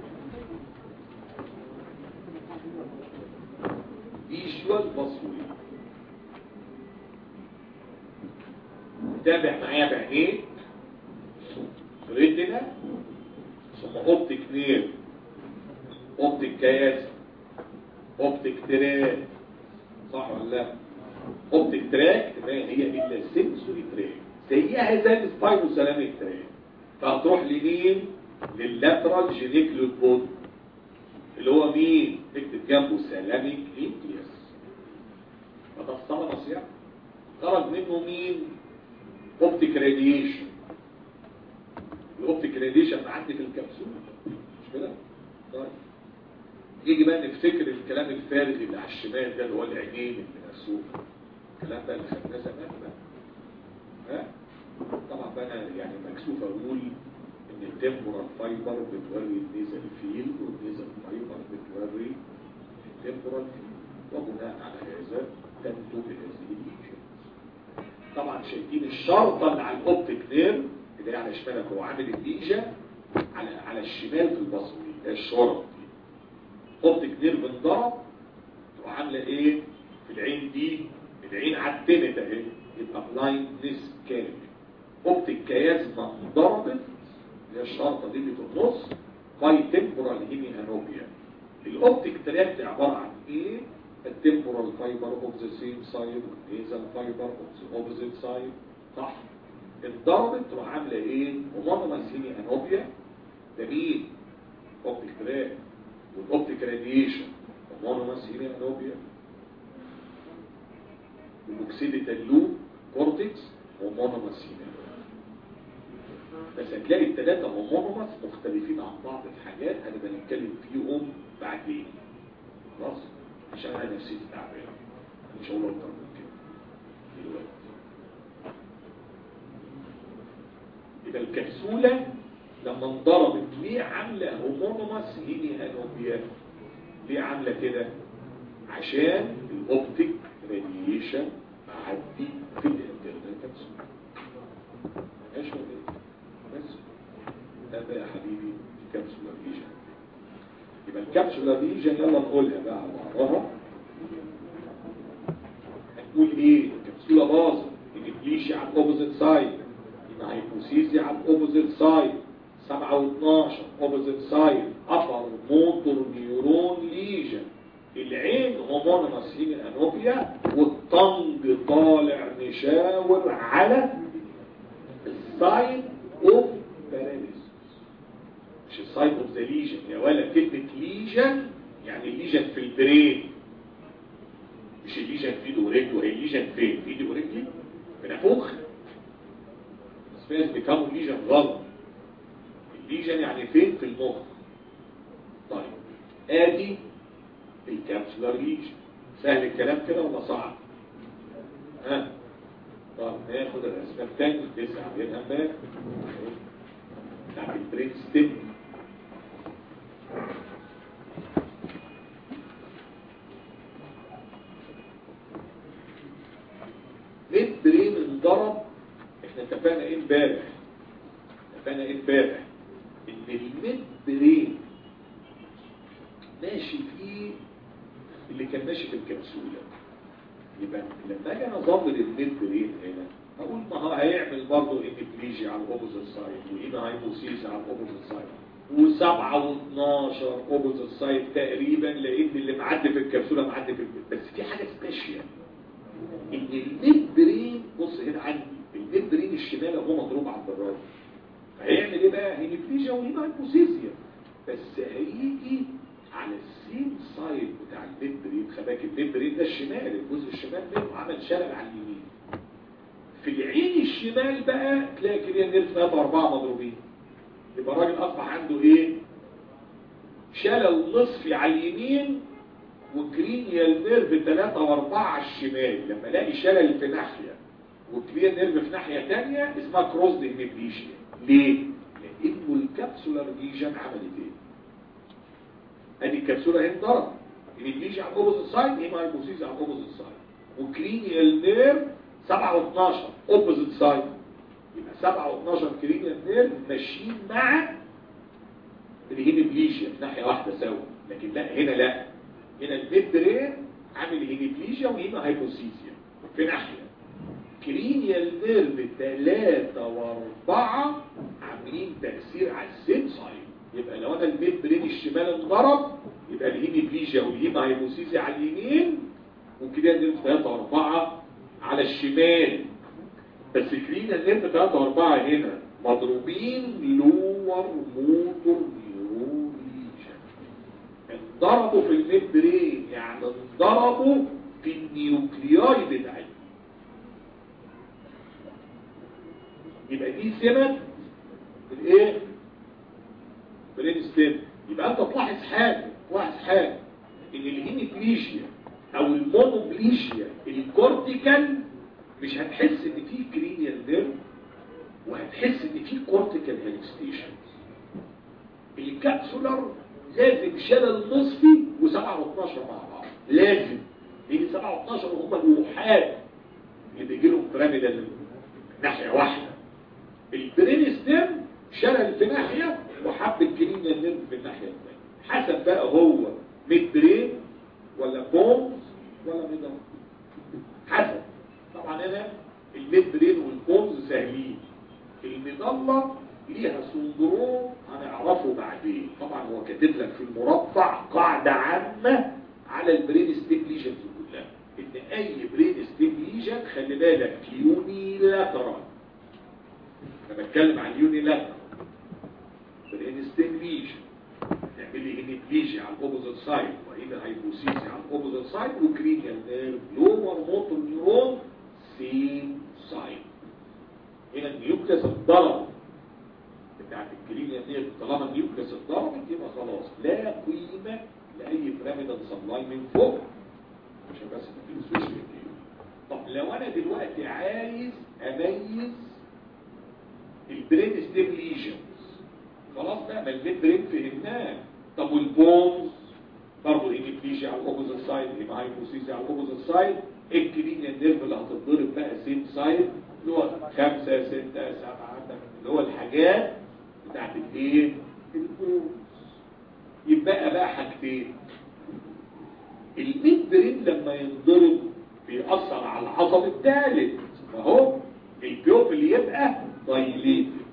فيجوال تصوير تابع معايا بعينيك ريتنا ثم اوبتيك نير اوبتيك كياسة اوبتيك تراك صح ولا لا اوبتيك تراك ما هي الا سنسوري تراك زيها زي السباينو سلاميك تراك فهتروح لمين لللاترال جينيكلو بود اللي هو مين اكتب جنبه سلاميك نيوكليوس فده الصمنس يعني خرج منه مين اوبتيك راديشن الاوبتيك راديشن معدي في الكبسول مش كده طيب يجي بقى نفتكر الكلام الفارغ اللي على الشمال ده اللي هو العينين اللي مرسوم الكلام بقى اللي خدناه زمان بقى ها طبعا بقى انا يعني مكسوف اقول ان التمبورال فايبر بتوري النيزل فيلد والنيزل فايبر بتوري التمبورال فيلد وبناء على هذا تنتج هذه الايجنت طبعا شايفين الشرطه اللي على الاوبتيك نير اللي هي على شمالك هو عامل الليجة على على الشمال في البصري ده الشرط دي اوبتيك نير بنضرب تروح عامله ايه في العين دي العين عتمت اهي يبقى بلايندنس كامل اوبتيك كيازما ضربت اللي هي الشرطه دي اللي في النص باي تمبورال هيمي انوبيا الاوبتيك تراك عباره عن ايه التمبورال فايبر اوف ذا سيم سايد والنيزل فايبر اوف ذا اوبوزيت سايد صح اتضربت تروح عامله ايه هومونوماس هيمي انوبيا ده مين اوبتيك تراك والاوبتيك راديشن هومونوماس هيمي انوبيا الاوكسيديتال لوب كورتكس هومونوماس هيمي بس هتلاقي الثلاثة هومونوماس مختلفين عن بعض في حاجات انا بنتكلم فيهم بعدين خلاص عشان انا نفسيتي تعبانه مش هقول اكتر من كده دلوقتي يبقى الكبسولة لما انضربت ليه عاملة هومونوماس هيمي انوبيا ليه عاملة كده عشان الاوبتيك راديشن معدي في الانترنال كبسولة ماشي ولا ايه بس ده بقى يا حبيبي الكبسولة ريجن يبقى الكبسولة ريجن يلا نقولها بقى على بعضها هنقول ايه الكبسولة باظت الابليشي على الاوبوزيت سايد يبقى هيبوسيزي على الاوبوزيت سايد 7 و12 اوبوزيت سايد ابر موتور نيورون ليجن العين هومونوماس هيمي انوبيا والطنج طالع مشاور على السايد اوف باراليسيس مش السايد اوف ذا ليجن يا ولا كلمه ليجن يعني الليجن في البرين مش الليجن في ايده ورجله هي الليجن فين في ايدي ورجلي في نافوخ بس في ناس بيفهموا الليجن غلط الليجن يعني فين في المخ طيب ادي الكابسولار ليجن سهل الكلام كده ولا صعب ها طب ناخد الرسمه الثانيه لسه عاملينها امبارح بتاعت البرين ستيم ميد برين انضرب احنا اتفقنا ايه امبارح اتفقنا ايه امبارح ان الميد برين ماشي فيه اللي كان ماشي في الكبسولة يبقى لما اجي انا اظبط الميد برين هنا اقول ما هو هيعمل برضه انبليجي على الاوبوزيت سايد وهنا هيبوسيس على الاوبوزيت سايد وسبعة واثناشر اوبوزيت سايد تقريبا لان اللي معدي في الكبسولة معدي في البيت بس في حاجة سبيشال ان الميد برين بص هنا عندي الميد برين الشمال هو مضروب على الدراج هيعمل ايه بقى هينفليجيا وهنا هيبوسيزيا بس هيجي على السيم سايد بتاع الميد برين خباك الميد برين ده الشمال الجزء الشمال منه عمل شلل على اليمين في العين الشمال بقى تلاقي كده نيرف ناب أربعة مضروبين يبقى الراجل أصبح عنده إيه؟ شلل نصفي على اليمين وكرينيال نيرف 3 و4 على الشمال لما الاقي شلل في ناحيه وكلير نيرف في ناحيه ثانيه اسمها كروس ديهميبليشيا ليه؟ لانه الكبسولار ليجن عملت ايه؟ ادي الكبسوله اهي انضرب الهيميبليجيا على الاوبوزيت سايد هيما هايبوسيزيا على الاوبوزيت سايد وكرينيال نيرف 7 و12 اوبوزيت سايد يبقى 7 و12 كرينيال نيرف ماشيين مع الهيميبليجيا في ناحيه واحده سوا لكن لا هنا لا هنا الميد برين عامل هيميبليجيا وهيما هايبوسيزيا في ناحيه كرينيال نيرف 3 و4 عاملين تاثير على السيم سايد يبقى لو انا الميد برين الشمال انضرب يبقى الهيميبليجيا والهيما هايبوسيزيا على اليمين وكرينيال نيرف 3 و4 على الشمال بس كرينيال نيرف 3 و4 هنا مضروبين لور موتور نيورون ليجن انضربوا في الميد برين يعني انضربوا في النيوكلياي بتاعتهم يبقى دي سمة الايه برين ستيم يبقى انت تلاحظ حاجة تلاحظ حاجة ان الهيميبليجيا او المونوبليجيا الكورتيكال مش هتحس ان في كرينيال نيرف وهتحس ان في كورتيكال هالوستيشن الكابسولار لازم شلل نصفي و7 و12 مع بعض لازم لان 7 و12 هم الوحاد اللي بيجي لهم بيراميدال ناحيه واحده البرين ستيم شلل في ناحيه وحب الكرينيال نيرف في الناحيه الثانيه حسب بقى هو ميد برين ولا بونز ولا ميدل حسب طبعا هنا الميد برين والبونز سهلين المظلة ليها سندروم هنعرفه بعدين طبعا هو كاتب لك في المربع قاعدة عامة على البرين ستيم ليجنز كلها ان اي برين ستيم ليجن خلي بالك يوني لاترال انا بتكلم عن يوني لاترال برين ستيم ليجن تعملي هيميبليجيا على الاوبوزيت سايد وهنا هايبوسيسي على الاوبوزيت سايد وكرينيال نيرف لور موتور نيورون سيم سايد هنا النيوكليس اتضرب بتاعت الكرينيال نيرف طالما النيوكليس اتضربت يبقى خلاص لا قيمه لاي بيراميدال سبلاي من فوق عشان بس ما تنسوش طب لو انا دلوقتي عايز اميز البرين ستيم ليجنز خلاص بقى ما الميد برين فهمناه طب والبونز برضه هيميبليجيا على الاوبوزيت سايد يبقى هايبوسيسي على الاوبوزيت سايد الكرينيال نيرف اللي هتتضرب بقى سيم سايد اللي هو خمسة ستة سبعة اللي هو الحاجات بتاعت الايه البونز يبقى بقى حاجتين الميد برين لما ينضرب بيأثر على العصب الثالث فهو البيوب اللي يبقى دايليتد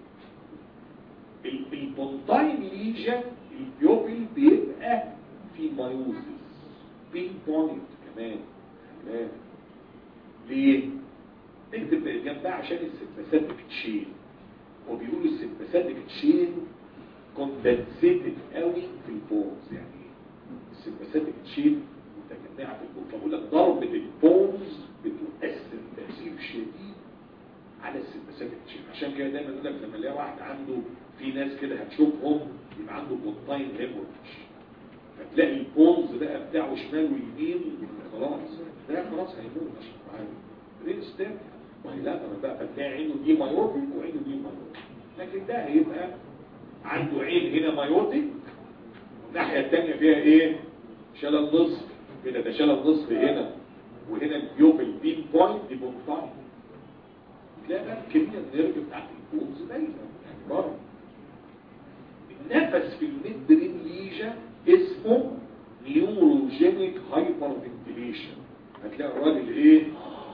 البونتاين ليجن البيوبل بيبقى في مايوزيس بين بوينت كمان كمان ليه؟ نكتب جنبها عشان السمباساتيك تشين وبيقولوا السمباساتيك تشين كوندنسيتد قوي في البونز يعني السمباساتيك تشين متجمعه في البونز فبقول لك ضربه البونز بتؤثر تاثير شديد على السمباساتيك تشين عشان كده دايما يقول لك لما الاقي واحد عنده في ناس كده هتشوفهم يبقى عنده بونتاين هيموريدج فتلاقي البونز بقى بتاعه شمال ويمين خلاص ده خلاص هيموت عشان معاه ريل ستيب وهي لا انا بقى فتلاقي عينه دي مايوتيك وعينه دي مايوتيك لكن ده هيبقى عنده عين هنا مايوتيك الناحيه الثانيه فيها ايه شلل نصف كده ده شلل نصف هنا وهنا البيوبل بين بوينت دي بونتاين تلاقي بقى الكميه النيرف بتاعت البونز باينه يعني بره النفس في الميد برين ليجا اسمه نيوروجينيك هايبر فنتيليشن هتلاقي الراجل ايه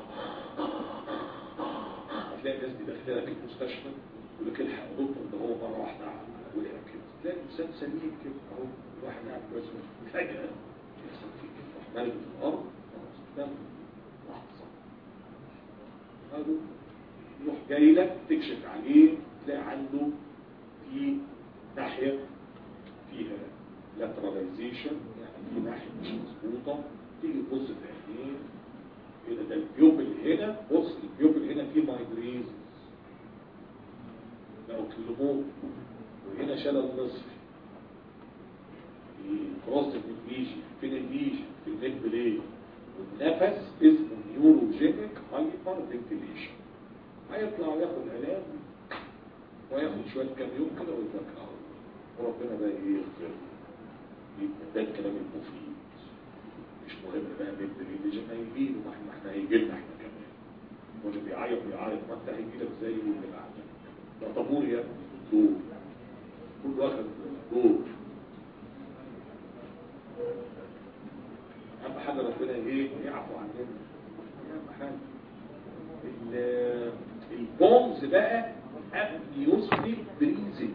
هتلاقي الناس دي داخله لك المستشفى يقول لك الحق دكتور ده هو مره واحده وقع كده تلاقي الانسان سليم كده اهو الواحد قاعد كويس فجاه يحصل فيه كده مالك في الارض خلاص لحظه هذا يروح جاي لك تكشف عليه تلاقي عنده في ناحية فيها lateralization يعني في ناحية مش مظبوطة تيجي تبص في عينيه كده ده البيوبل هنا بص البيوبل هنا فيه مايجريز ده اوكلوموت وهنا شلل نصفي بروستات ليجن فين الليجن في النيك بليد والنفس اسمه نيوروجينيك هايبر فنتيليشن هيطلع ياخد علاج وياخد شويه كام يوم كده ويتذكر وربنا بقى ايه يغفر يبقى ده الكلام المفيد مش مهم بقى نبدا ريليجن هيجي له ما احنا احنا هيجي لنا احنا كمان واللي بيعيط بيعيط ما انت هيجي لك زي واللي بعدك ده طابور يا ابني دور كل واخد دور اهم حاجه ربنا ايه يعفو عننا اهم حاجه ال- البومز بقى ابنيوستيك بريزنج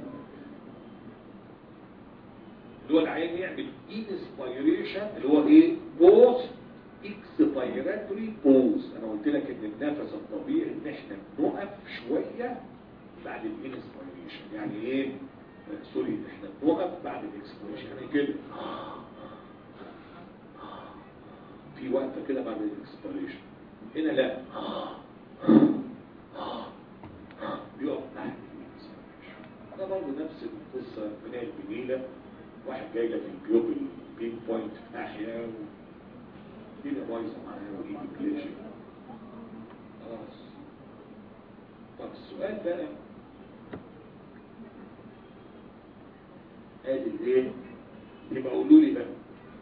اللي هو العين يعمل انسبيريشن اللي هو ايه بوست اكسبيراتوري بوز انا قلت لك ان النفس الطبيعي ان احنا نقف شويه بعد الانسبيريشن يعني ايه آه، سوري احنا بنقف بعد الاكسبيريشن يعني كده في وقفه كده بعد الاكسبيريشن هنا لا بيقف تحت الاكسبيريشن ده برضه نفس القصه من الجميله واحد جاي لك الجلوبال بين بوينت في ناحيه الدنيا بايظه معايا وايدي بليجن خلاص طب السؤال بقى ادي الايه يبقى قولوا لي بقى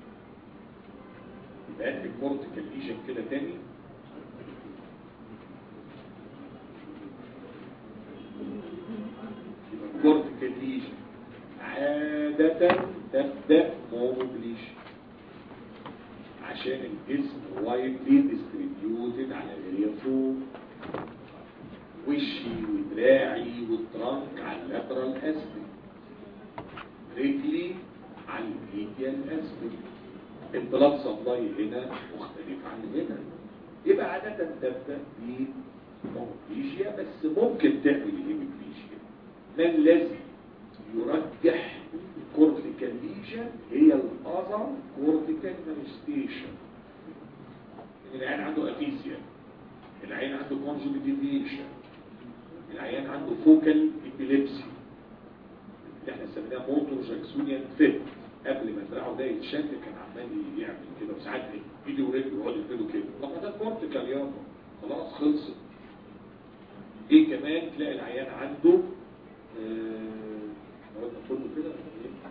يبقى ادي الكورتيكال ليجن كده تاني يبقى الكورتيكال ليجن عادة تبدأ موبليشن عشان الجسم وايدلي ديستريبيوتد على اريا فوق وشي ودراعي والترنك على اللاترال اسفل رجلي على الميديال اسفل البلاد سبلاي هنا مختلف عن هنا يبقى عادة تبدأ بموبليشيا بس ممكن تعمل هيموبليشيا ما الذي يرجح الكورتيكال ليجن هي الاذر كورتيكال مانيستيشن العيان عنده افيسيا العيان عنده كونجوجيتيشن العيان عنده فوكال ابيليبسي اللي احنا سميناه موتور جاكسونيان فيت قبل ما دراعه ده يتشد كان عمال يعمل كده وساعات ايده ورجله يقعد يعملوا كده طب ما ده كورتيكال يابا خلاص خلصت ايه كمان تلاقي العيان عنده آه، احنا قلنا كله كده ولا إيه؟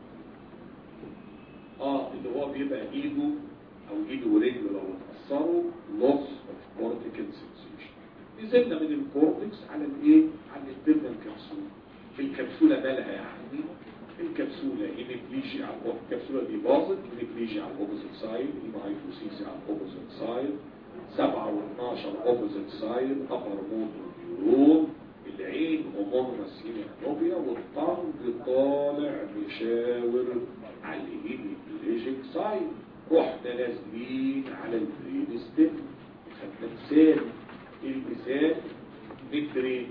اه اللي هو بيبقى ايده او ايده ورجله لو اتأثروا loss of cortical sensation نزلنا من الكورتكس على الايه على الانترنال كبسولة الكبسولة مالها يعني الكبسولة هيميبليجيا على الأوب- الكبسولة دي باظت هيميبليجيا على الاوبوزيت سايد هيمايفوسيسي على الاوبوزيت سايد 7 و12 اوبوزيت سايد ابر موتور نيورون العين هومونرس هيميانوبيا والطنج طالع مشاور على الهيميبليجيك سايد رحنا نازلين على البرين ستيم خدنا مثال المثال مترين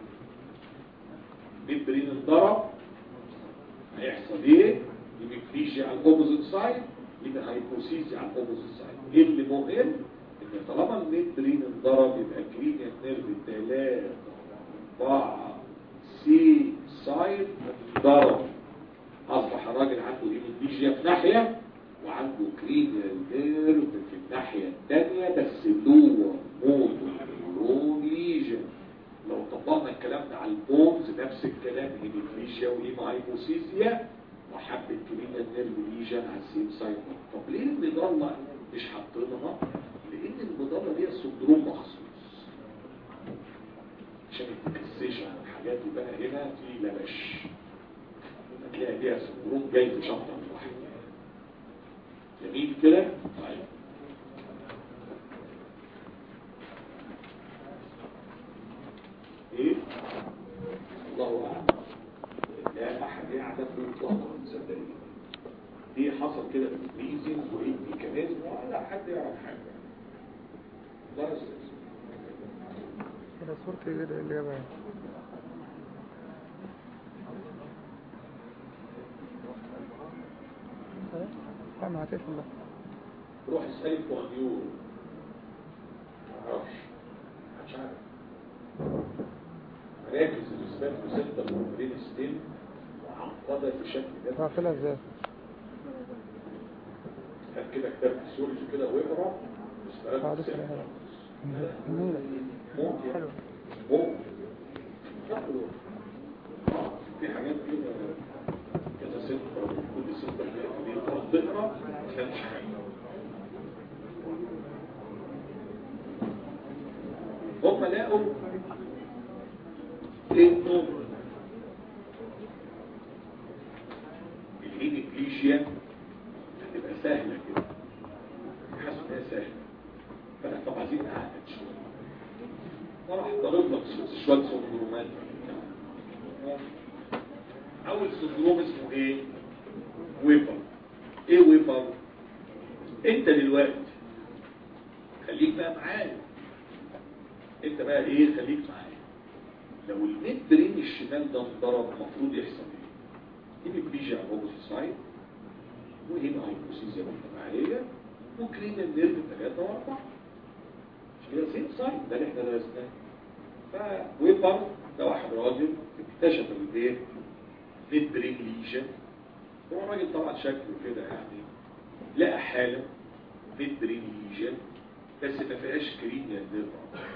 مترين انضرب هيحصل ايه يبقى على الاوبوزيت سايد يبقى هيبوسيزي على الاوبوزيت سايد ايه اللي مهم ان طالما المترين انضرب يبقى كرينيا نيرف 3 4 سي سايد انضرب اصبح الراجل عنده هيموبليجيا في ناحيه وعنده كرينيال نيرف في الناحيه الثانيه بس لور موتور نيورون ليجن لو طبقنا الكلام ده على البونز نفس الكلام هيموبليجيا وهيمايبوسيزيا وحبة كرينيال نيرف ليجن على السيم سايد طب ليه المضلة مش حاطينها؟ لان المضلة دي سندروم مخصوص عشان التكسيشن والحاجات دي بقى هنا في لبش هتلاقي فيها سندروم جاي في شابتر واحد جميل كده؟ طيب ايه؟ الله اعلم لا احد يعلم مطلقا صدقني دي حصل كده في البريزنج وايه الميكانيزم ولا حد يعرف حاجه لا يا استاذ كده صورتي كده اللي جابها لا ما هتقفل بقى روح اسالي بتوع نيورو ما اعرفش مش عارف مراكز الاثبات في سنتر والبرين ستيم معقده بشكل ده هقفلها ازاي كده كتاب فيسيولوجي كده واقرا اه اسمها لسه سيل. لا جميلة ممكن حلو ممكن ياخدوا. في حاجات كده كذا ستة كل ستة كده تقعد تقرا ما تفهمش حاجة هم لقوا انه الهيميبليجيا هتبقى سهلة كده حاسس انها سهلة فانا طب عايزين نعقد شوية وراح ضرب لك شوية سندرومات اول سندروم اسمه ايه ويبر ايه ويبر انت دلوقتي خليك بقى معايا انت بقى ايه خليك معايا لو الميد برين الشمال ده انضرب المفروض يحصل ايه دي بيجي على الروبوسايد وهنا هايبوسيزيا مجتمعيه وكريم النيرف 3 و4 مش كده سيم سايد ده اللي احنا درسناه فويبر ده واحد راجل اكتشف الايه ميد برين ليجن هو راجل طبعا شكله كده يعني لقى حاله ميد برين ليجن بس ما فيهاش كريم النيرف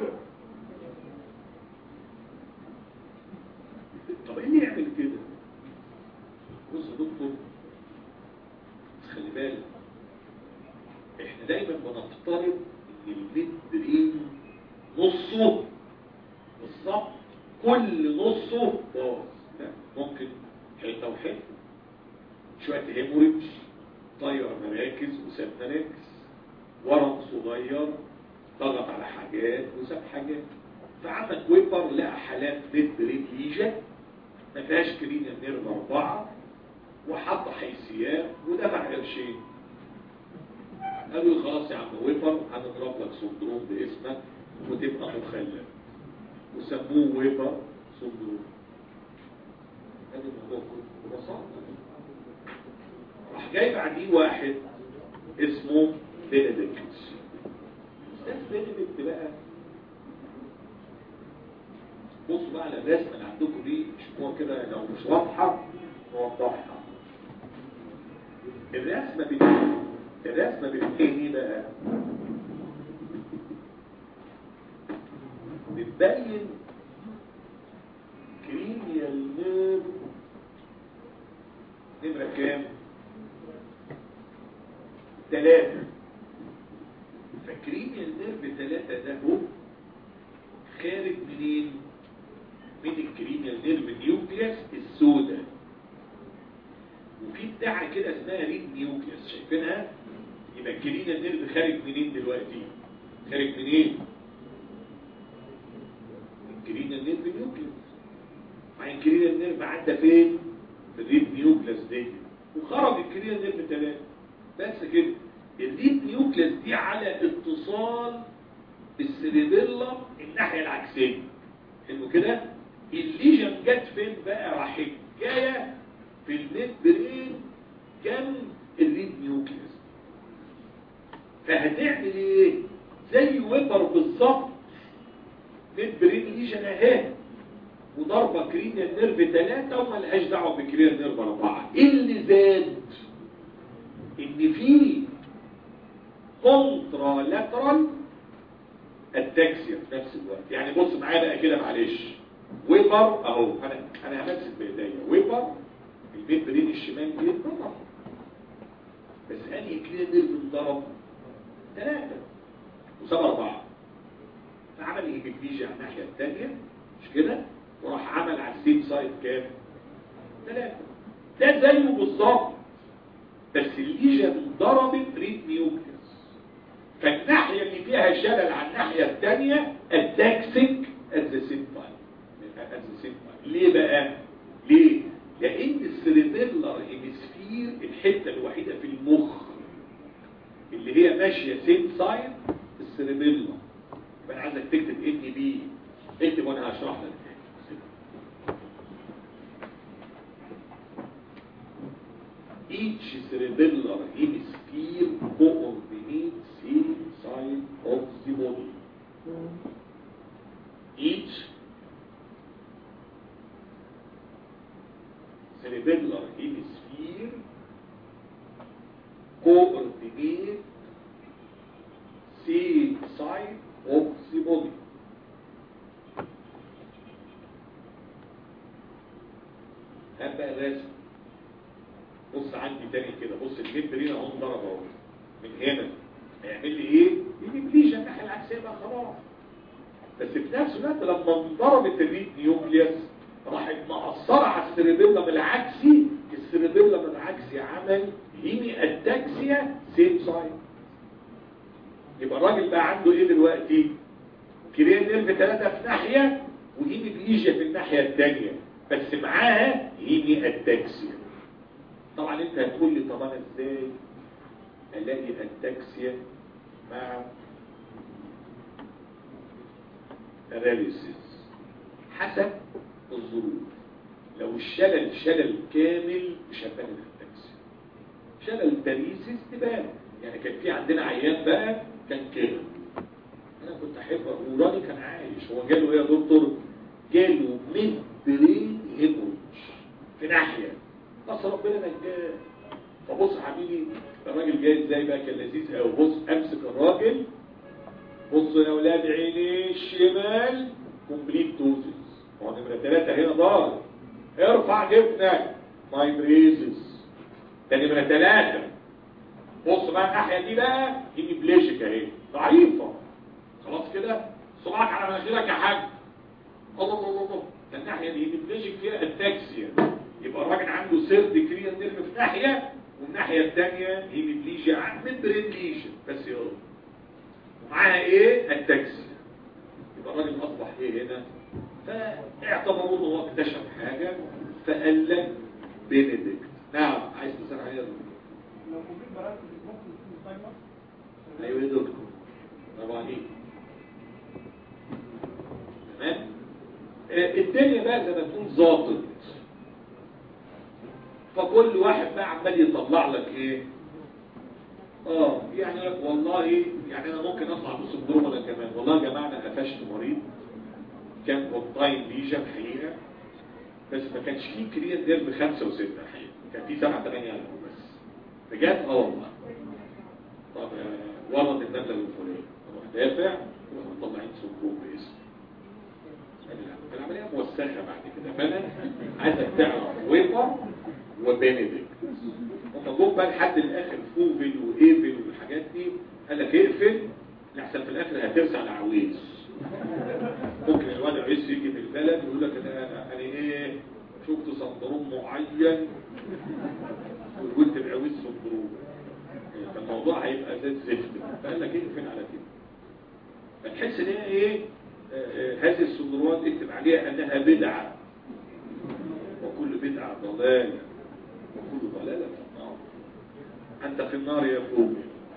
طب ايه اللي يعمل كده بص يا دكتور بس خلي بالك احنا دايما بنفترض ان الميد برين نصه بالظبط كل نصه باظ لا ممكن حته وحته شويه هيموريدج طير مراكز وساب مراكز ورم صغير ضغط على حاجات وساب حاجات فعندك ويبر لقى حالات ميد برين ليجن ما فيهاش كرينيا نيرف أربعة وحط حيثيات ودفع قرشين قالوا له خلاص يا عم ويبر هنضرب لك سندروم باسمك وتبقى مخلف وسموه ويبر سندروم هذا الموضوع كله ببساطة راح جاي بعديه واحد اسمه بنديكت استاذ بنديكت بقى بصوا بقى على الرسمه اللي عندكم دي شوفوها كده لو مش واضحه نوضحها الرسمه بت... الرسمه بتبين ايه بقى بتبين كريميال نيرف نمره كام ثلاثة فكريميال نيرف ثلاثة ده هو خارج منين من الكريميال نيرف نيوكليس السوداء وفي بتاعه كده اسمها ريد نيوكليس شايفينها يبقى الكريميال نيرف خارج منين دلوقتي خارج منين الكريميال نيرف نيوكليس مع الكريميال نيرف عدى فين في الريد نيوكليس دي وخرج الكريميال نيرف ثلاثة بس كده الريد نيوكليس دي على اتصال بالسيريبيلا الناحية العكسية انه كده الليجن جت فين بقى راحت جايه في الميد برين جنب الريد نيوكليس فهتعمل ايه زي ويبر بالظبط ميد برين ليجن اهي وضربه كرينيال نيرف ثلاثة وما لهاش دعوه بكرينيال نيرف أربعة إيه اللي زاد ان في كونترا لاترال التاكسيا في نفس الوقت يعني بص معايا بقى كده معلش ويبر اهو انا انا همسك بايديا ويبر البيت برين الشمال دي اتضرب بس انهي كليه نيرف انضرب ثلاثه وساب اربعه فعمل هيميبليجيا على الناحيه الثانيه مش كده وراح عمل على السيم سايد كام ثلاثه ده زيه بالظبط بس الليجن ضربت ريد نيوكليس فالناحية اللي فيها شلل على الناحية الثانية التاكسيك at the same time at the same time ليه بقى؟ ليه؟ لأن السيريبيلر هيمسفير الحتة الوحيدة في المخ اللي هي ماشية سيم سايد السيريبيلر يبقى أنا عايزك تكتب ان بي اكتب وانا هشرح لك each cerebellar hemisphere coordinates same side of the body. Each cerebellar hemisphere coordinates كده بص الممبرين اهو ضرب اهو من هنا هيعمل لي ايه؟ يجيب الناحيه العكسيه بقى خلاص بس في نفس الوقت لما انضربت الريد نيوكليوس راحت مأثرة على السيربيلم العكسي السيربيلم العكسي عمل هيمي اتاكسيا سيم سايد يبقى الراجل بقى عنده ايه دلوقتي كريان نيرف ثلاثة في ناحية وهيمي بليجيا في الناحية الثانية بس معاها هيمي اتاكسيا طبعا انت هتقول لي طب انا ازاي الاقي اتاكسيا مع اناليسيس حسب الظروف لو الشلل شلل كامل مش هتبان الاتاكسيا شلل باريسيس تبان يعني كان في عندنا عيان بقى كان كده انا كنت احب وراني كان عايش هو جاله ايه يا دكتور جاله ميد برين هيموريج في ناحيه بس ربنا نجاه فبص يا حبيبي الراجل جاي ازاي بقى كان لذيذ قوي بص امسك الراجل بص يا اولاد عينيه الشمال كومبليت دوزز هو نمره ثلاثه هنا ضار ارفع جبنك مايبريزس ده نمره ثلاثه بص بقى الناحيه دي بقى دي بليشك اهي ضعيفه خلاص كده صباعك على مناخيرك يا حاج الله الله الله الله ده الناحيه دي دي بليشك فيها التاكسيا يبقى الراجل عنده سيرد كريان نيرف في ناحيه والناحيه الثانيه هي بليجيا عن ممبرين ليجن بس يلا ومعاها ايه التاكسيا يبقى الراجل اصبح ايه هنا فاعتبروه ان هو اكتشف حاجه فقال لك بنديكت نعم عايز تسال عليها لو كوبيت برات ممكن يكون تايمر ايوه يا دكتور برافو عليك تمام آه، الدنيا بقى زي ما تكون ظابط فكل واحد بقى عمال يطلع لك ايه اه يعني والله يعني انا ممكن اطلع بسندروم انا كمان والله يا جماعه انا قفشت مريض كان اونلاين ليجن حقيقه بس ما كانش فيه كريان نيرف خمسه وسته حقيقه كان فيه سبعه ثمانيه قلب بس بجد اه والله طب آه، ورد النمله الفلانيه اروح دافع وراح مطلعين سندروم باسم العمليه موسخه بعد كده فانا عايزك تعرف ويبر وبنديكت هم جم بقى لحد الاخر فوفل وايفل والحاجات دي قال لك اقفل لحسن في الاخر هترسع على عويس ممكن الواد عويس يجي في البلد يقول لك انا انا أنا ايه شفت صندروم معين وقلت العويس صندروم فالموضوع هيبقى زي الزفت فقال لك اقفل على كده فتحس ان هي ايه آه، آه، هذه الصندرومات اكتب عليها انها بدعه وكل بدعه ضلاله وكل ضلاله في النار انت في النار يا فوق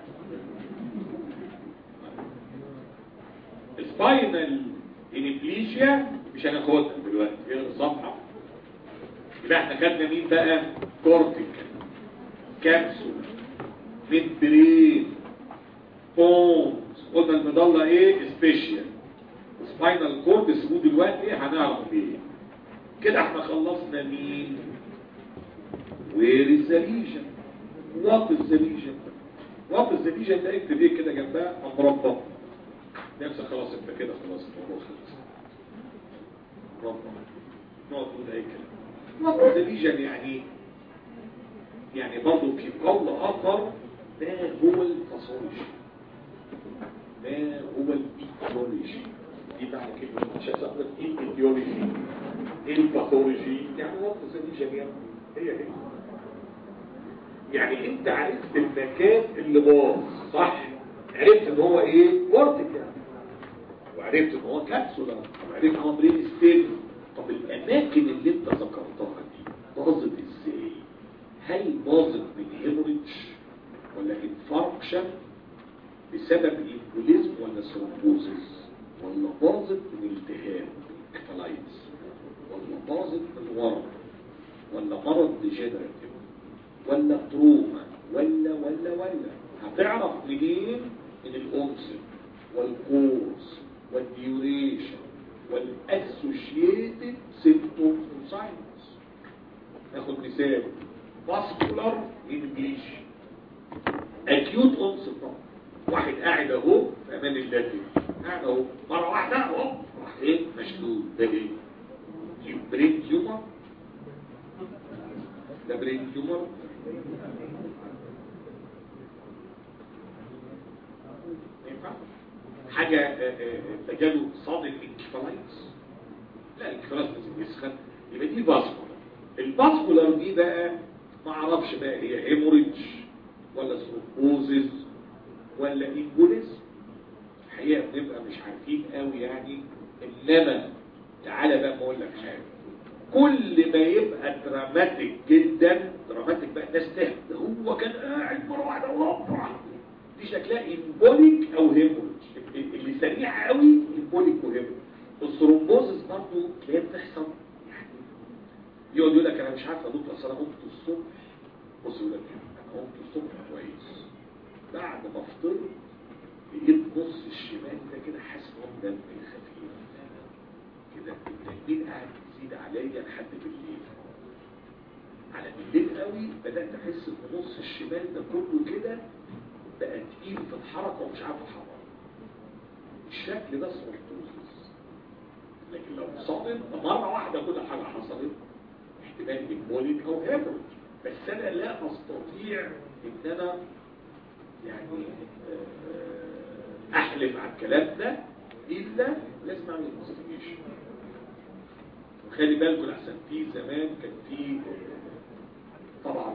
سباينال انفليشيا مش هناخدها دلوقتي اقرا الصفحه يبقى احنا خدنا مين بقى كورتيكال كابسول ميدبرين بونز قلنا المضله ايه سبيشال سباينال كورد اسمه دلوقتي هنعرف ايه كده احنا خلصنا مين وير از ذا ليجن وات از ذا ليجن وات از ذا ليجن ده اكتب ايه كده جنبها مربع نفسك خلاص انت كده خلاص الموضوع خلص مربع نقعد نقول اي كلام وات از ذا ليجن يعني يعني برضه في قول اخر ما هو الباثولوجي ما هو الايديولوجي دي معنى كلمه مش هتقول ايه الايديولوجي ايه الباثولوجي يعني وات از ذا ليجن يعني هي هي يعني انت عرفت المكان اللي باظ صح عرفت ان هو ايه كورتيكال وعرفت ان هو كبسولا وعرفت ان هو برين ستيل طب الاماكن اللي انت ذكرتها دي باظت ازاي هل باظت من هيموريدج ولا انفاركشن بسبب الامبوليزم ولا ثرومبوزيس ولا باظت من التهاب كفالايتس ولا باظت من ورم ولا مرض ديجنراتيف ولا تروما ولا ولا ولا هتعرف منين من الانسل والكورس والديوريشن والاسوشيتد سيمبتومز وساينز ناخد مثال فاسكولار انجليش اكيوت انسل طبعا واحد قاعد اهو في امان الله كده قاعد اهو مره واحده اهو راح ايه مشدود ده ايه برين تيومر ده برين تيومر حاجة آه، آه، تجاله صادم انكفالايتس لا الانكفالايتس لازم يسخن يبقى دي فاسكولار الفاسكولار دي بقى ما اعرفش بقى هي هيموريدج ولا ثرومبوزيس ولا امبوليز الحقيقة بنبقى مش عارفين قوي يعني انما تعالى بقى اقول لك حاجة كل ما يبقى دراماتيك جدا دراماتيك بقى الناس تهد هو كان قاعد مرة واحدة ورفع دي شكلها امبوليك او هيموريدج اللي سريع قوي امبوليك وهيموريدج الثرومبوزس برضه تلاقيها بتحصل يعني يقعد يقول لك انا مش عارف يا دكتور اصل انا قمت الصبح بص يقول لك انا قمت الصبح كويس بعد ما فطرت لقيت نص الشمال ده كده حاسس ان هو دم خفيف كده التنين قاعد يزيد عليا لحد بالليل على بالليل قوي بدات احس ان نص الشمال ده كله كده بقى تقيل في الحركه ومش عارف اتحرك الشكل ده سورتوزس لكن لو صادم مره واحده كل حاجه حصلت احتمال امبوليك او هيموريج بس انا لا استطيع ان انا يعني آه، احلف على الكلام ده الا لازم اعمل انفستيجيشن وخلي بالكم احسن في زمان كان في آه، طبعا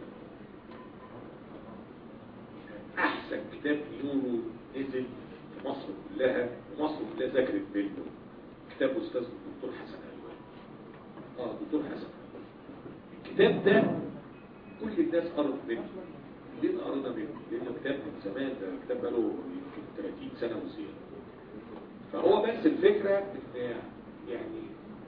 آه، احسن كتاب نيورو نزل في مصر كلها ومصر كلها ذاكرت منه كتاب استاذ الدكتور حسن الوان اه دكتور حسن الكتاب ده كل الناس قرت منه ليه قرينا منه؟ لانه كتاب من زمان ده كتاب بقاله يمكن 30 سنه وزياده فهو بس الفكره ان يعني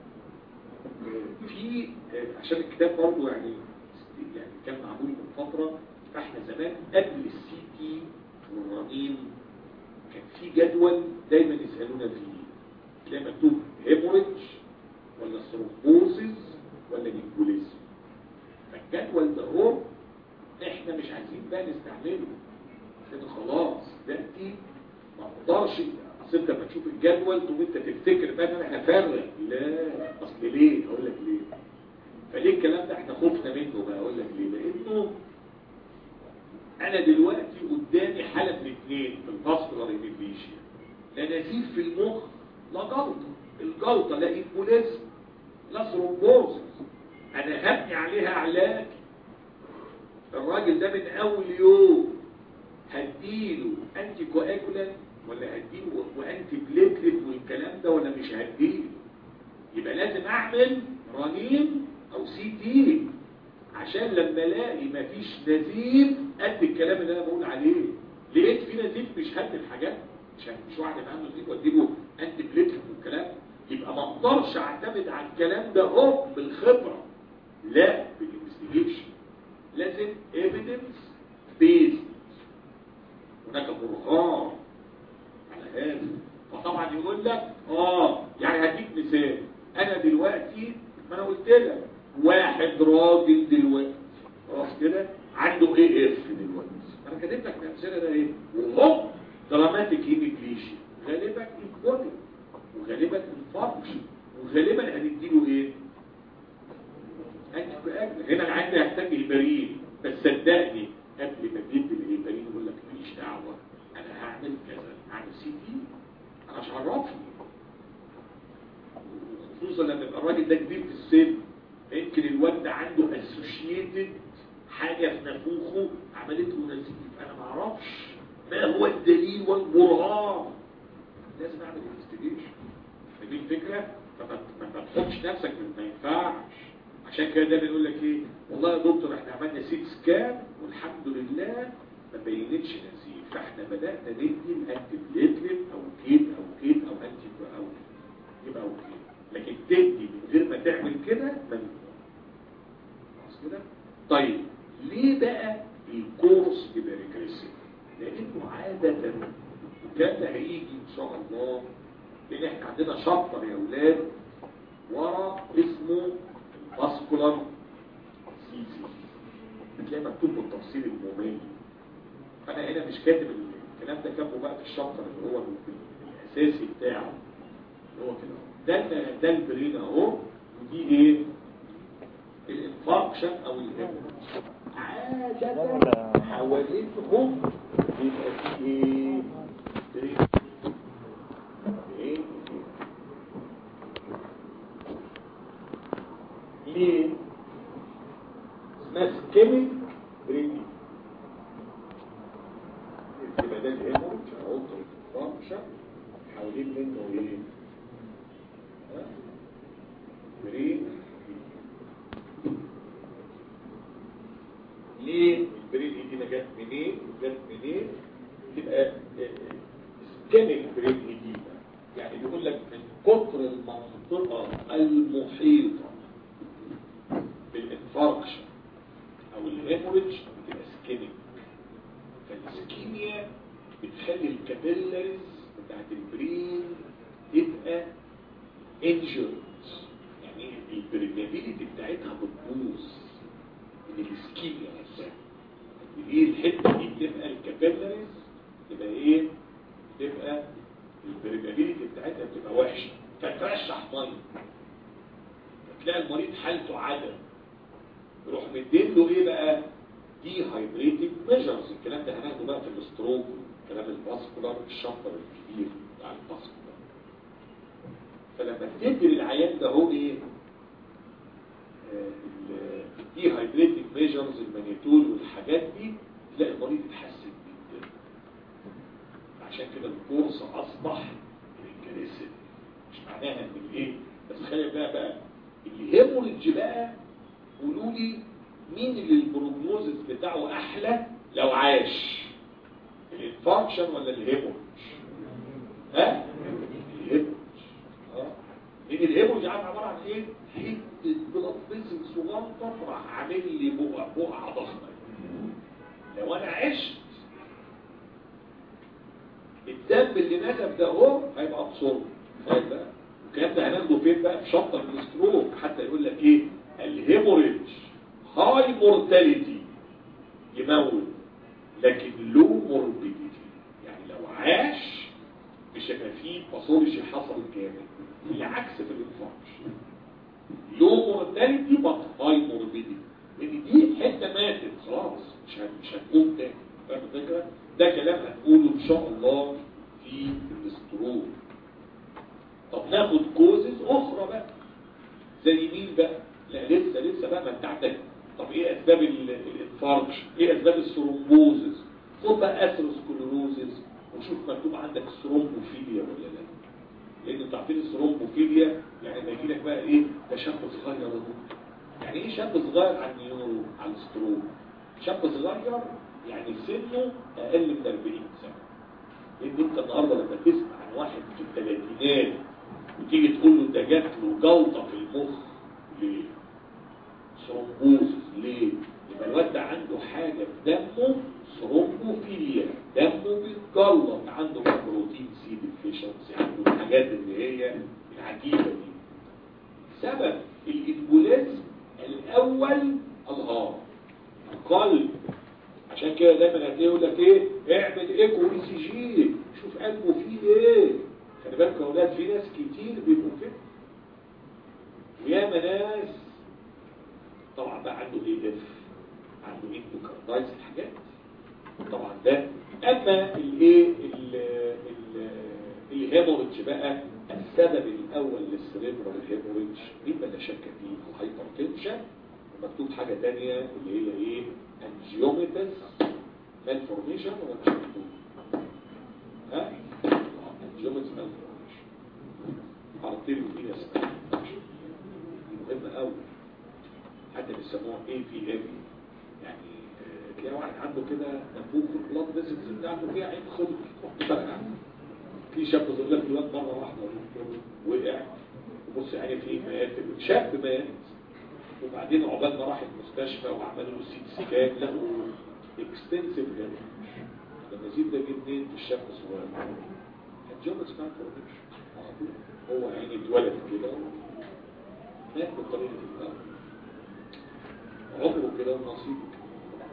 في عشان الكتاب برضه يعني يعني كان معمول من فتره فاحنا زمان قبل السي تي والرنين كان في جدول دايما يسالونا فيه تلاقي مكتوب هيموريدج ولا ثرومبوزيس ولا نيكوليزم فالجدول ده هو احنا مش عايزين بقى نستعمله لان خلاص دلوقتي ما اقدرش اصل انت لما تشوف الجدول تقوم انت تفتكر بقى ان احنا هفرق لا اصل ليه اقول لك ليه فليه الكلام ده احنا خفنا منه بقى اقول لك ليه لانه انا دلوقتي قدامي حاله من اثنين في الفاسكولار ايميبليشيا لا نزيف في المخ لا جلطه الجلطه لا ايمبوليزم لا ثرومبوزس انا هبني عليها علاج الراجل ده من اول يوم هديله انتي كواجولانت ولا هديله وانتي بليتلت والكلام ده ولا مش هديله يبقى لازم اعمل رنين او سي تي عشان لما الاقي مفيش نزيف قد الكلام اللي انا بقول عليه لقيت في نزيف مش هدي الحاجات مش مش واحد عنده نزيف واديله انتي بليتلت والكلام يبقى ما اقدرش اعتمد على الكلام ده اهو بالخبره لا بالانفستيجيشن لازم evidence based هناك برهان على هذا فطبعا يقول لك اه يعني هديك مثال انا دلوقتي ما انا قلت لك واحد راجل دلوقتي خلاص كده عنده ايه اف دلوقتي انا كاتب لك الامثله ده ايه وهوب دراماتيك هيميكليشن غالبا انفورتنج وغالبا انفاركشن وغالبا هنديله ايه هنا العين يحتاج هيبرين بس صدقني قبل ما تدي الهيبرين يقول لك ماليش دعوه انا هعمل كذا هعمل سي تي انا مش عرفني خصوصا لما يبقى الراجل ده كبير في السن يمكن الواد ده عنده اسوشيتد حاجه في نافوخه عملت له نزيف انا ما اعرفش ما هو الدليل والبرهان لازم اعمل انفستيجيشن فدي الفكره فما ما تحطش نفسك ما ينفعش عشان كده ده بيقول لك ايه والله يا دكتور احنا عملنا سيت سكان والحمد لله ما بينتش نزيف فاحنا بدانا ندي الانتي بليتلت او كيت او كيت او انتي او يبقى اوكي لكن تدي من غير ما تعمل كده ما خلاص كده طيب ليه بقى الكورس يبقى ريجريسيف لانه عاده وكان ده هيجي ان شاء الله لان احنا عندنا شابتر يا اولاد ورا اسمه فاسكولار سيزي بتلاقي مكتوب بالتفصيل الممل فانا هنا مش كاتب الكلام ده كاتبه بقى في الشابتر اللي هو الاساسي بتاعه اللي هو كده ده ده البرين اهو ودي ايه الانفاركشن او الهيموريج عادة حوالينهم بيبقى فيه ايه برين اثنين اسمها سكيميك بريدي يبقى ده الهيموريدج اهو فانكشن حوالين منه ايه ها؟ بريد ليه البريد دي جت منين جت منين تبقى سكيميك بريد دي يعني بيقول لك من كتر المنطقة المحيطة بالانفاركشن او الهيموريدج بتبقى سكيميك فالسكيميا بتخلي الكابيلاريز بتاعت البرين تبقى انجرد يعني البريمابيليتي بتاعتها بتبوظ من السكيميا نفسها دي الحته دي بتبقى الكابيلاريز تبقى ايه تبقى البريمابيليتي بتاعتها بتبقى وحشه فترشح ميه فتلاقي المريض حالته عدم يروح مدين له ايه بقى دي هايدريتنج ميجرز الكلام ده هناخده بقى في الاستروك كلام الفاسكولار الشفر الكبير بتاع الفاسكولار فلما تدي للعيان ده هو ايه الدي هايدريتنج ميجرز المانيتول والحاجات دي تلاقي المريض يتحسن جدا عشان كده الكورس اصبح الانجليزي مش معناها ان الايه بس خلي بقى بقى الهيموريدج بقى قولوا لي مين اللي البروجنوزس بتاعه احلى لو عاش الانفاركشن ولا الهيموريدج ها الهيموريدج اه لان الهيموريدج عارف عباره عن ايه حته بلاد فيزل صغنطه راح عامل لي بقع بقعه ضخمه لو انا عشت الدم اللي نزف ده اهو هيبقى ابصر هيبقى الكلام ده هناخده فين بقى في شابتر الستروك حتى يقول لك ايه الهيموريدج هاي مورتاليتي يموت لكن لو موربيديتي يعني لو عاش مش هيبقى فيه باثولوجي حصل كامل العكس في الانفاركشن لو مورتاليتي بس هاي موربيديتي لان دي حته ماتت خلاص مش هت- مش هتقوم تاني فاهم الفكره؟ ده كلام هنقوله ان شاء الله في الاستروك طب ناخد كوزز اخرى بقى زي مين بقى لا لسه لسه بقى ما انت عندك طب ايه اسباب ال- الانفاركشن ايه اسباب الثرومبوزز خد بقى اثيروسكليروزز وشوف مكتوب عندك ثرومبوفيليا ولا لا لان انتوا عارفين الثرومبوفيليا يعني ما يجي لك بقى ايه ده شاب صغير اهو يعني ايه شاب صغير على النيورو على الستروك شاب صغير يعني سنه اقل من 40 سنه لان انت النهارده لما تسمع عن واحد في الثلاثينات وتيجي تقول له ده جات له جلطه في المخ ليه؟ ثرومبوزس ليه؟ يبقى الواد ده عنده حاجه في دمه ثرومبوفيليا دمه بيتجلط عنده بروتين سي ديفيشنسي عنده الحاجات اللي هي العجيبه دي سبب الانبوليزم الاول الهار القلب عشان كده دايما هتلاقيه يقول لك ايه اعمل ايكو اي سي جي شوف قلبه فيه ايه خلي بالك يا اولاد في ناس كتير بيبقوا كده وياما ناس طبعا بقى عنده ايه اف عنده اندوكاردايز الحاجات طبعا ده اما الايه ال- ال- الهيموريدج بقى السبب الاول للسريبرال هيموريدج مين لا شك فيه الهايبرتنشن مكتوب حاجه ثانيه اللي هي ايه انجيوميتس مالفورميشن ولا مش مكتوب ها انجيوميتس مالفورميشن ارتيريو فينس مهم قوي حتى بيسموها اي في ام يعني آه، تلاقي واحد عنده كده نبوغ في البلاد فيزيتس بتاعته فيها عين خلق فرقع في شاب صغير لك الواد مره واحده وقع وبص يعني في مات شاب مات وبعدين عقبال ما راح المستشفى وعملوا له سيت سكان لقوا اكستنسيف لما يزيد ده جه منين في الشاب الصغير الجوب اسمها فورميشن على طول هو يعني اتولد كده مات بالطريقه دي عمره كده ونصيبه كده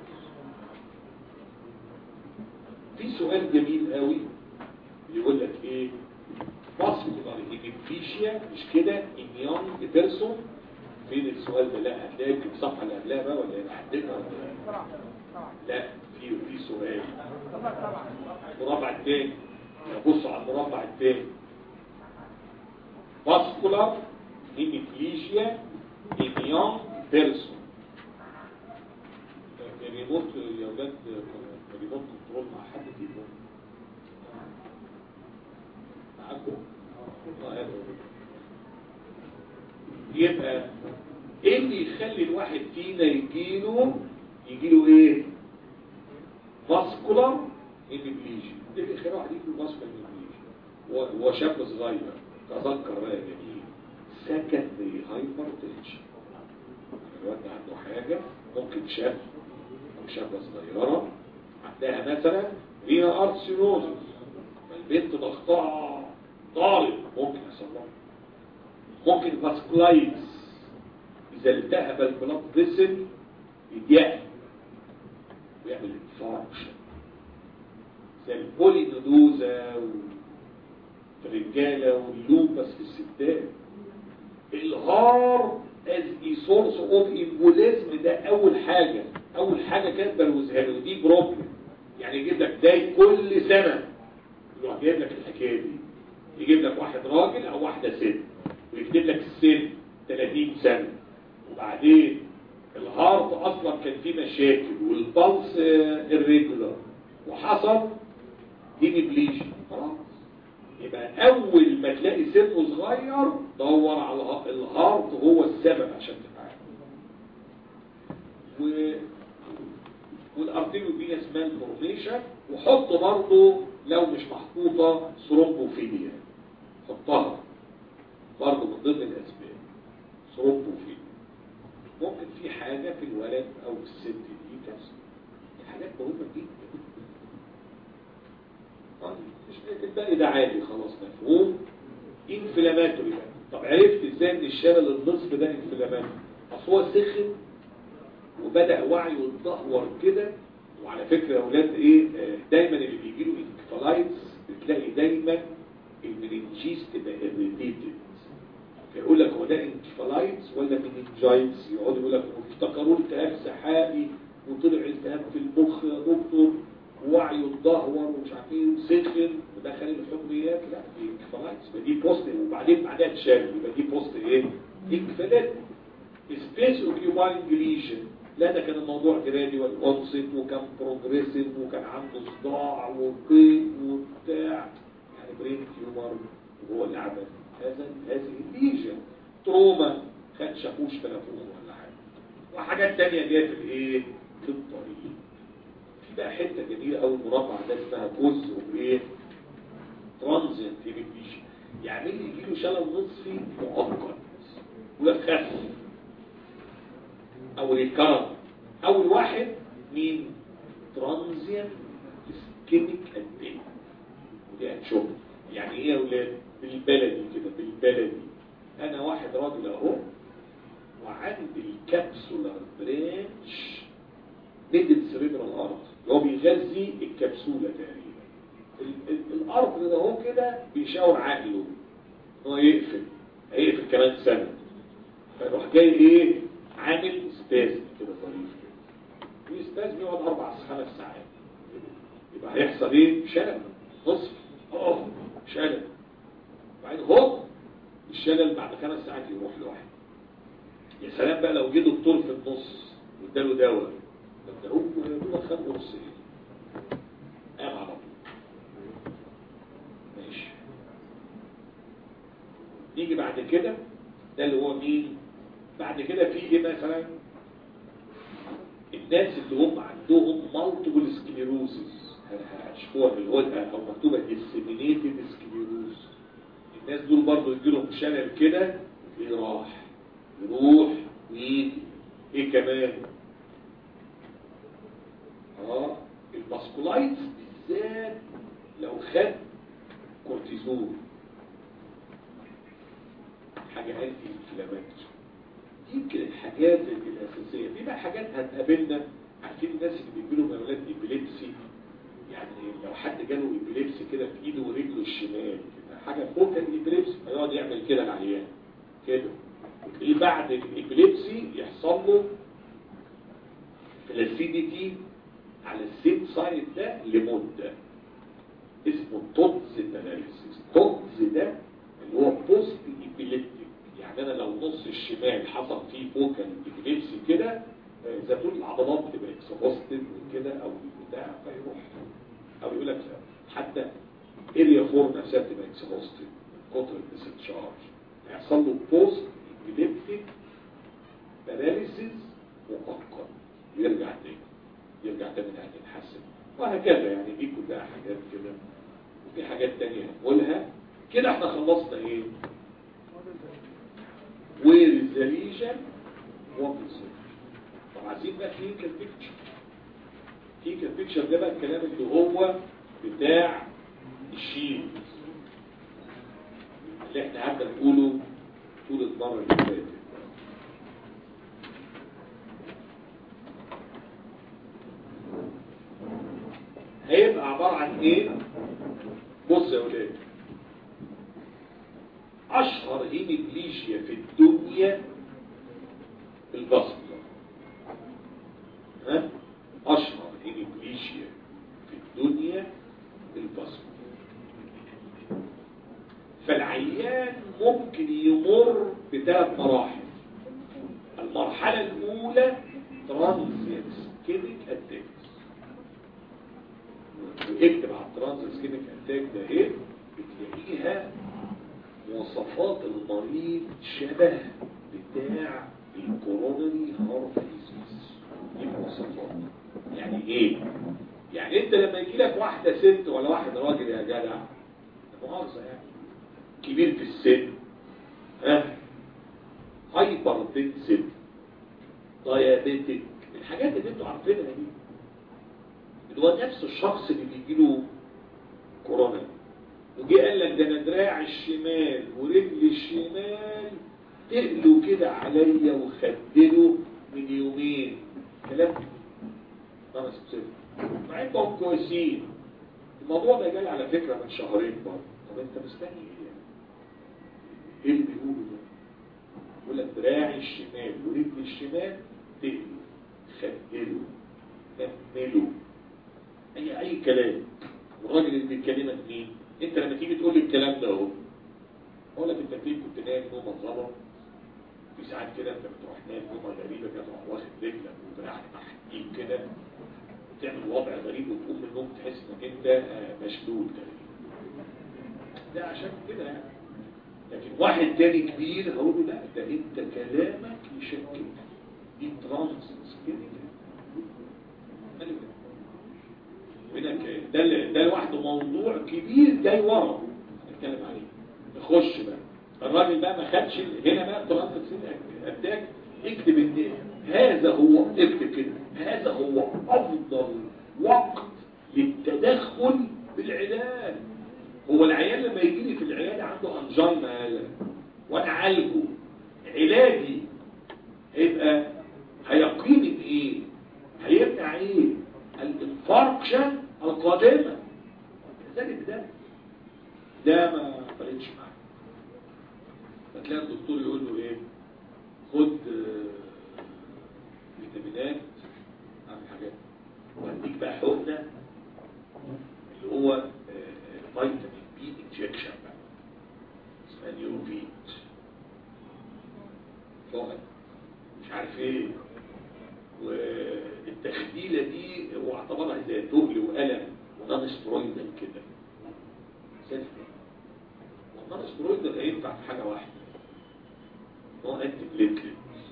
في سؤال جميل قوي يقول لك ايه vascular hemiplegia مش كده in young person فين السؤال ده لا هتلاقي في الصفحه اللي قبلها بقى ولا ايه حددها ولا إيه؟ بسرعة بسرعة لا في في سؤال طبعا طبعا المربع الثاني نبص على المربع الثاني vascular hemiplegia in young person الريموت يا ولاد الريموت كنترول مع حد فيكم معاكم آه، هذا هو. يبقى ايه اللي يخلي الواحد فينا يجيله يجيله ايه فاسكولار انبليجن ده اللي يخلي واحد يجيله فاسكولار انبليجن هو شاب صغير تذكر بقى جميل سكندري هايبر تنشن الواد ده عنده حاجة ممكن شاب أو شابة صغيرة عندها مثلا رينا ارسينوزس البنت ضغطها طارق ممكن يحصل لها ممكن فاسكولايتس إذا التهب البلاد فيسل يضيق ويعمل انفاركشن زي البولينودوزا في الرجالة واللوبس في الستات الهار از اي سورس اوف امبوليزم ده اول حاجة اول حاجة كانت بلوزها له ودي بروبلم يعني يجيب لك داي كل سنة يروح جايب لك الحكاية دي يجيب لك واحد راجل او واحدة ست ويكتب لك السن 30 سنة وبعدين الهارت اصلا كان فيه مشاكل والبلس الريجولار وحصل دي بليشن خلاص يبقى اول ما تلاقي سنه صغير دور على اله- الهارت هو السبب عشان تتعالج و والارتيريو فينس مان فورميشن وحط برضه لو مش محطوطه ثرومبوفيليا حطها برضه من ضمن الاسباب ثرومبوفيليا ممكن في حاجه في الولد او في الست دي كسر دي حاجات مهمه جدا طيب مش الباقي ده عادي خلاص مفهوم انفلاماتوري بقى طب عرفت ازاي ان الشلل النصف ده انفلاماتوري اصل هو سخن وبدا وعيه يتدهور كده وعلى فكره يا اولاد ايه آه، دايما اللي بيجي له انكفالايتس بتلاقي دايما المننجيز تبقى irritated فيقول لك هو ده انكفالايتس ولا مننجايتس يقعدوا يقول لك هو افتكروا التهاب سحائي وطلع التهاب في المخ يا دكتور ووعيه اتدهور ومش عارف ايه وسخن ودخل الحميات لا دي انكفالايتس يبقى دي بوست وبعدين بعدها تشال يبقى دي بوست ايه؟ انكفالات سبيس اوكيوباينج ليجن لا ده كان الموضوع جراديوال اونست وكان بروجريسيف وكان عنده صداع وقيء وبتاع يعني برين تيومر وهو اللي عمل هذا هذه الليجن تروما خد شاكوش تلفون ولا حاجه وحاجات تانية جايه في الايه؟ في الطريق في بقى حته جميله قوي المربع ده اسمها جزء وايه؟ ترانزيت ايميجريشن يعمل لي يجيله شلل نصفي مؤقت ولا خف او ريكارد اول واحد مين ترانزيت اسكيميك ادين ودي هنشوف يعني ايه يا ولاد بالبلدي كده بالبلدي انا واحد راجل اهو وعندي الكبسولار برانش ميدل سريبرال ارض هو بيغذي الكبسولة تقريبا ال- ال- الارض ده هو كده بيشاور عقله ان هو يقفل هيقفل كمان سنة فيروح جاي ايه عامل سبازم كده ظريف كده والسبازم بيقعد اربع خمس ساعات يبقى هيحصل ايه شلل نصف اه شلل بعدين هوب الشلل بعد خمس ساعات يروح لوحده يا سلام بقى لو جه دكتور في النص واداله دواء ده هو يقول خد نص ايه قام على طول ماشي نيجي بعد كده ده اللي هو مين بعد كده في ايه مثلا الناس اللي هم عندهم مالتيبل سكليروسيس هتشوفوها في الهدى او مكتوبه disseminated سكليروس الناس دول برضو يجي لهم شلل كده ايه راح يروح ويجي ايه كمان اه الباسكولايتس بالذات لو خد كورتيزون حاجه انتي انفلاماتوري دي يمكن الحاجات الاساسيه في بقى حاجات هتقابلنا عارفين الناس اللي بيجي لهم اولاد ابيليبسي يعني لو حد جاله ابيليبسي كده في ايده ورجله الشمال كده حاجه فوق الابيليبسي هيقعد يعمل كده العيان كده وتلاقيه بعد الابيليبسي يحصل له فلاسيديتي على السيم سايد ده لمده اسمه توتز باراليسيس توتز ده اللي هو بوست ايبيليبتيك يعني انا لو نص الشمال حصل فيه فوكال ابيليبسي كده آه، زي ما تقول العضلات بتبقى اكسبوستد وكده او بتاع فيروح او يقول لك حتى اريا فور نفسها بتبقى اكسبوستد كتر الديسشارج هيحصل له بوست ابيليبتيك باراليسيس مؤقت يرجع تاني يرجع تاني يعني يتحسن وهكذا يعني دي كلها حاجات كده وفي حاجات تانية هنقولها كده احنا خلصنا ايه where is the lesion what is it طب عايزين بقى clinical picture clinical picture ده بقى الكلام اللي هو بتاع الشيل اللي احنا قعدنا نقوله طول المرة اللي فاتت هيبقى عبارة عن ايه بص يا ولاد اشهر هيميبليشيا في الدنيا البصمة ها اشهر هيميبليشيا في الدنيا البصمة فالعيان ممكن يمر بثلاث مراحل المرحلة الأولى ترانزيت سكينك اتاكس اكتب على الترانزيت سكينك اتاك ده ايه بتلاقيها مواصفات المريض شبه بتاع الكورونري هارت ديزيز دي مواصفات يعني ايه يعني انت لما يجي لك واحده ست ولا واحد راجل يا جدع ده مؤاخذه يعني كبير في السن ها هايبر تنسب دايابيتك الحاجات اللي انتوا عارفينها دي اللي هو نفس الشخص اللي بيجي له كورونا وجي قال لك ده انا دراعي الشمال ورجلي الشمال تقلوا كده عليا وخدله من يومين كلام انا سبسيت مع انهم كويسين الموضوع ده جاي على فكرة من شهرين برضه طب انت مستني ايه يعني؟ ايه اللي بيقوله ده يقول لك دراعي الشمال ورجلي الشمال تقلوا خدله كملوا اي اي كلام والراجل اللي بيتكلمك مين انت لما تيجي تقول لي الكلام ده اهو اقول لك انت فين كنت نايم نومه غلط في ساعات كده انت بتروح نايم نومه غريبه كده تروح واخد رجلك ودراعك تحتيك كده تعمل وضع غريب وتقوم من النوم تحس انك انت آه، مشلول تقريبا ده عشان كده يعني لكن واحد تاني كبير هقول له لا ده انت كلامك يشكك دي ترانس كده ملك. هناك ده ال- ده لوحده موضوع كبير جاي ورا نتكلم عليه نخش بقى الراجل بقى ما خدش ال- هنا بقى ترانسكسين اتاك اكتب ان هذا هو اكتب كده هذا هو افضل وقت للتدخل بالعلاج هو العيان لما يجي لي في العياده عنده انجينا وانا عالجه علاجي هيبقى هيقيني بايه هيمنع ايه الانفاركشن القادمه ذلك ده ده ما فرقش معاه فتلاقي الدكتور يقول له ايه خد آه، فيتامينات اعمل حاجات واديك بقى حقنه اللي هو آه، فيتامين بي انجكشن بقى اسمها نيوروفيت حقن مش عارف ايه والتخديلة دي هو اعتبرها زي تغل وألم ونان سترويدال كده سلفي والنان سترويدال هينفع في حاجة واحدة هو انتي بليتلت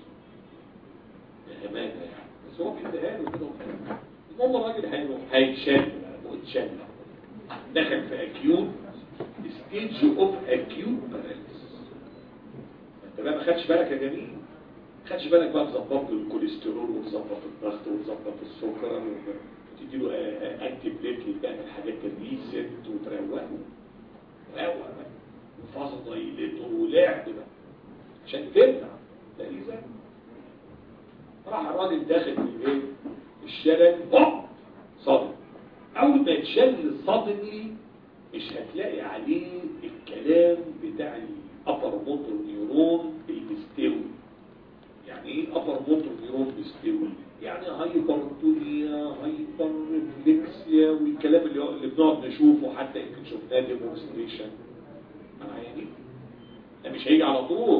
بأمانة يعني بس هو بيديها له كده وخلاص. المهم الراجل هيروح هيتشال واتشال دخل في اكيوت ستيج اوف اكيوت باراليسيس انت بقى ما خدش بالك يا جميل خدش بالك بقى تظبط له الكوليسترول وتظبط الضغط وتظبط السكر وتدي له انتي بليتلت بقى من الحاجات الريست وتروقه روق بقى وفاصل ضيلته ولعب بقى عشان تمنع ده اذا راح الراجل داخل في البيت الشلل هوب صدم اول ما يتشل صدمي مش هتلاقي عليه الكلام بتاع الابر موتور نيورون المستوي يعني ايه ابر موتور نيورون مستوي يعني هايبرتونيا هايبر ريفلكسيا والكلام اللي, اللي بنقعد نشوفه حتى يمكن شفناه ديمونستريشن معايا دي ده مش هيجي على طول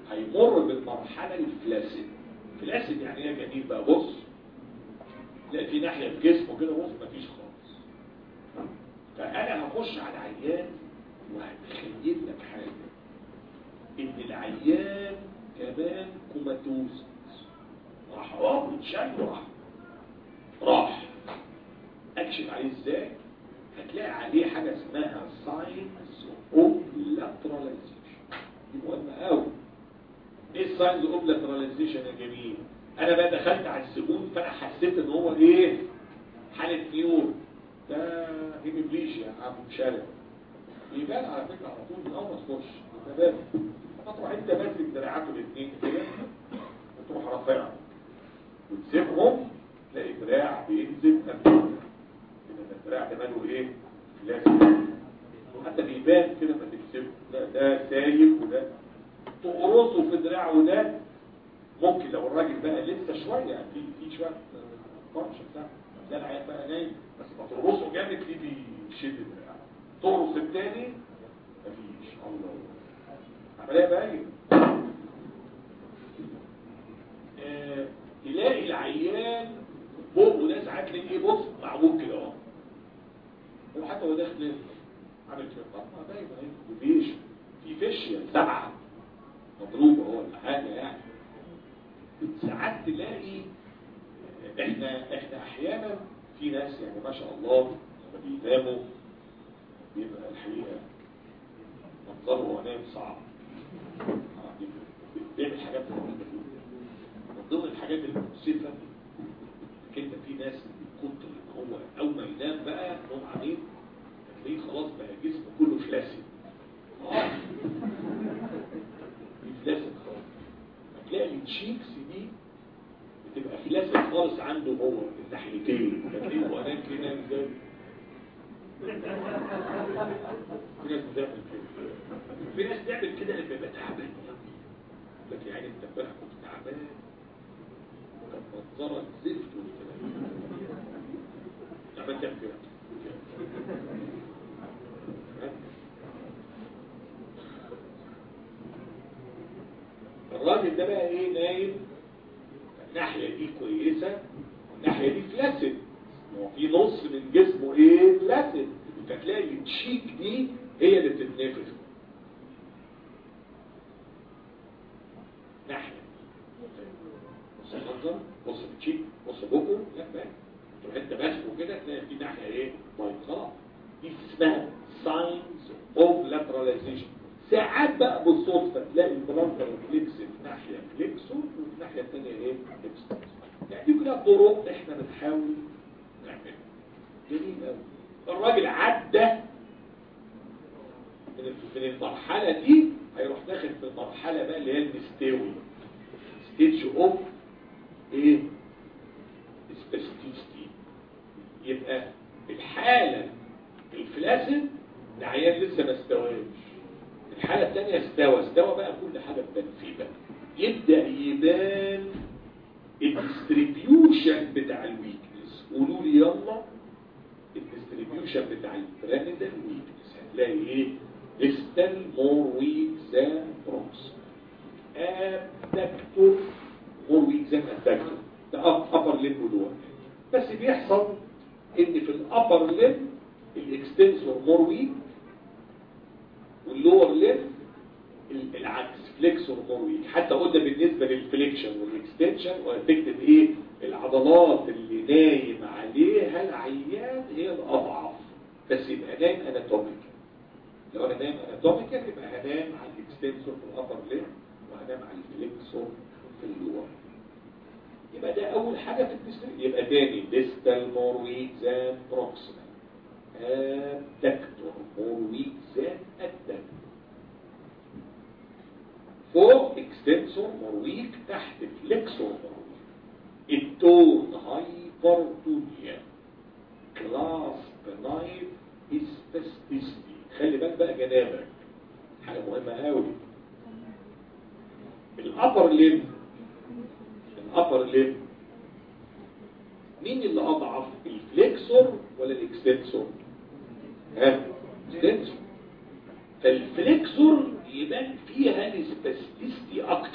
هيمر بالمرحله الفلاسيد فلاسيد يعني ايه يا جميل بقى بص تلاقي في ناحيه في جسمه كده بص مفيش خالص فانا هخش على العيان وهتخيل لك حاجه ان العيان كمان كوماتوز راح اه اتشال وراح راح اكشف عليه ازاي هتلاقي عليه حاجه اسمها ساينز اوف لاتراليزيشن دي مهمه قوي ايه الساينز اوف لاتراليزيشن يا جميل انا بقى دخلت على السجون فانا حسيت ان هو ايه حاله نيور ده هيموبليجيا يا عم شارع يبان على فكره على طول من اول ما تخش تمام فتروح انت ماسك دراعاته الاثنين كده وتروح رافعهم وتسيبهم تلاقي دراع بينزل كده كده الدراع ده ماله ايه لازم حتى بيبان كده ما تكسبه لا ده سايب وده تقرصه في دراع وده ممكن لو الراجل بقى لسه شويه في في شويه فرش بتاع ده العيال بقى نايم بس ما تقرصه جامد دي بيشد الدراع تقرص التاني مفيش الله عمليه باين آه، تلاقي العيان بقه ده ساعات تلاقيه ايه بص معوج كده اهو هو حتى هو داخل عامل كده طب ما باين اهي مفيش في فيشيا سبعه مضروبه هو ولا حاجه يعني ساعات تلاقي احنا احنا احيانا في ناس يعني ما شاء الله لما بيناموا بيبقى الحقيقه منظره وهو نايم صعب آه، بيعمل حاجات غريبه جدا من ضمن الحاجات المؤسفه انت في ناس من كتر ان هو اول ما ينام بقى نوم عميق تلاقيه خلاص بقى جسمه كله فلاسد اه فلاسد خالص هتلاقي التشيكس دي بتبقى فلاسد خالص عنده هو الناحيتين هتلاقيه هو نايم كده نايم ازاي في ناس بتعمل كده في ناس تعمل كده لما يبقى تعبان لك يعني انت امبارح كنت تعبان كان منظرك زفت والكلام تعبان تعمل كده الراجل ده بقى ايه نايم الناحية دي كويسة والناحية دي فلاسد هو في نص من جسمه ايه فلاسد فتلاقي التشيك دي هي اللي بتتنفخ ناحية بص المنظر بص التشيك بص بقه لا بقى تروح انت ماسكه كده تلاقي في ناحية ايه طيب خلاص دي اسمها signs of lateralization ساعات بقى بالصدفة تلاقي البلانكر فليكس في ناحية فليكسو وفي الناحية الثانية ايه فليكسو يعني دي كلها طرق احنا بنحاول نعملها جميل قوي الراجل عدى من من المرحلة دي هيروح داخل في المرحلة بقى اللي هي المستوي ستيج اوف ايه سبيستيستي يبقى الحالة الفلاسد ده عيان لسه ما استواش الحالة الثانية استوى استوى بقى كل حاجة تبان فيه بقى يبدأ يبان الديستريبيوشن بتاع الويكنس قولوا لي يلا الديستريبيوشن بتاع البيراميدال ويكنس هتلاقي ايه ديستال مور ويك ذان بروكس ابدكتور مور ويك ذان ابدكتور ده ابر ليم ولور بس بيحصل ان في الابر ليم الاكستنسور مور ويك واللور ليم العكس فليكسور مور ويك حتى قلنا بالنسبه للفليكشن والاكستنشن وهتكتب ايه العضلات اللي نايم عليها العيان هي الاضعف بس يبقى نايم اناتوميك لو انا نايم اناتوميك يبقى هنام على الاكستنسور في الابر ليم وهنام على الفليكسور في اللور يبقى ده اول حاجه في الديستريك يبقى تاني ديستال مور ويك ذان بروكسيمال ابدكتور مور ويك ذان ادكتور فوق اكستنسور مور ويك تحت فليكسور مور ويك التون هايبرتونيا كلاس بنايف اسبستيستي خلي بالك بقى جنابك حاجه مهمه قوي الابر ليم الابر ليم مين اللي اضعف الفليكسور ولا الاكستنسور ها اكستنسور فالفليكسور يبان فيها السباستيستي اكتر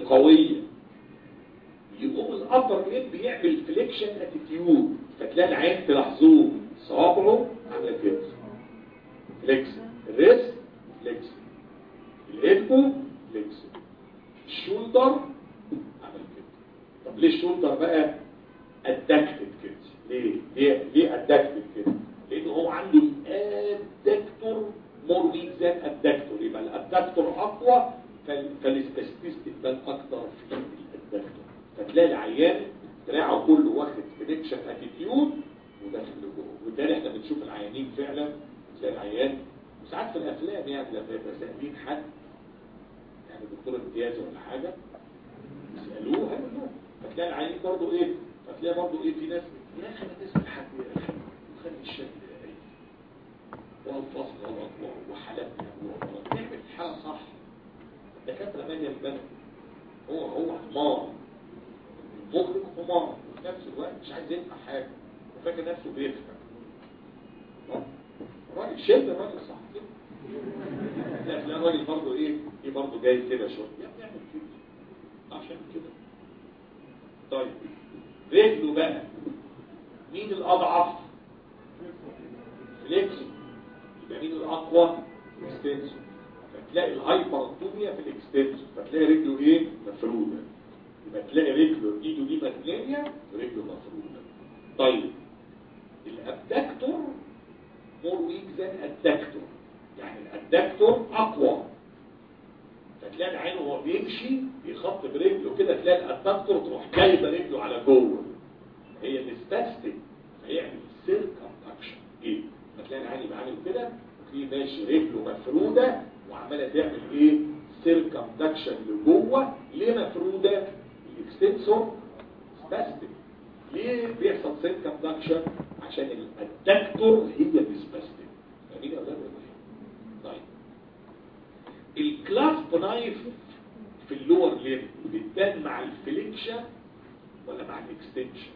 وقويه يقوم الابر ليب بيعمل فليكشن اتيتيود فتلاقي العين تلاحظوه صوابعه عامله كده فليكس الريست فليكس الالبو فليكس الشولدر عمل كده طب ليه الشولدر بقى ادكتد كده ليه ليه ليه ادكتد كده لان هو عنده الادكتور مور ويك ذان ادكتور يبقى الادكتور اقوى فال- فالسبيسيفيست تبان اكتر في الادكتور فتلاقي العيان دراعه كله واخد فليكشن اتيتيود وداخل لجوه وده اللي احنا بنشوف العيانين فعلا تلاقي العيان وساعات في الافلام يعني لما يبقى سائلين حد يعني دكتور امتياز ولا حاجه يسالوه هيقولوه فتلاقي العيانين برضه ايه فتلاقي برضه ايه في ناس يا اخي ما تسال حد يا اخي وخلي الشكل ايه والفاظ غلط و- وحالات غلط نعمل الحاله صح الدكاتره ماليه البلد هو هو حمار المخرج حمار وفي نفس الوقت مش عايز يدفع حاجه وفاكر نفسه بيفهم الراجل شد الراجل صح كده لا تلاقي الراجل برضه ايه ايه برضه جاي كده شويه يا ابني اعمل كده عشان كده طيب رجله بقى مين الاضعف فليكسي يبقى مين الاقوى اكستنسور فتلاقي الهايبرتوميا في الاكستنسور فتلاقي رجله ايه مفروده يبقى تلاقي رجله ايده دي متنيه ورجله مفروده طيب الابدكتور مور ويك ذان الدكتور يعني الادكتور اقوى فتلاقي العين وهو بيمشي بيخط برجله كده تلاقي الادكتور تروح جايبه رجله على جوه هي السباستيك فيعمل سيركمدكشن ايه فتلاقي العين يبقى عامل كده وتلاقيه ماشي رجله مفروده وعماله تعمل ايه سيركمدكشن لجوه ليه مفروده الاكستنسور سباستيك ليه بيحصل سيركمدكشن عشان الادكتور هي السباستيك فاهمين يا اولاد ولا ايه طيب الكلاسب نايف في اللور ليم بتبان مع الفليكشن ولا مع الاكستنشن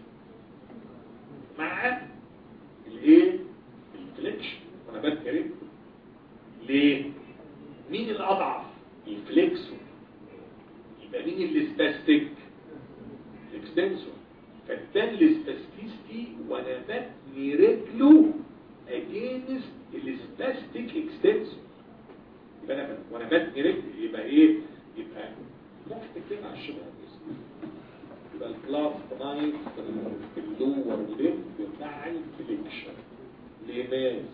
مع الايه الفليكشن وانا بذكر ليه مين الاضعف الفليكسور يبقى مين اللي سباستيك الاكستنسور فبان السباستيستي وانا بتني رجله اجينست السباستيك اكستنسور يبقى انا وانا بتني رجل يبقى ايه يبقى ممكن تكتب على الشبه يبقى الكلاس نايف في اللور ليف مع الفليكشن لماذا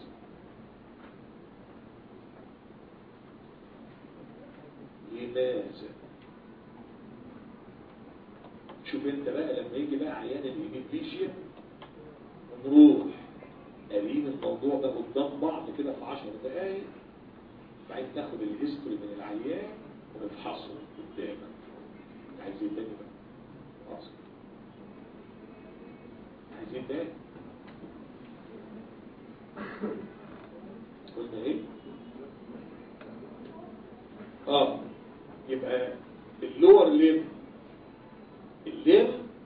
لماذا شوف انت بقى لما يجي بقى عيان الهيميبليشيا ونروح قارين الموضوع ده قدام بعض كده في 10 دقايق بعدين تاخد الهيستوري من العيان ونفحصه قدامك عايزين تاني بقى خلاص عايزين تاني قلنا ايه اه يبقى اللور ليم الليم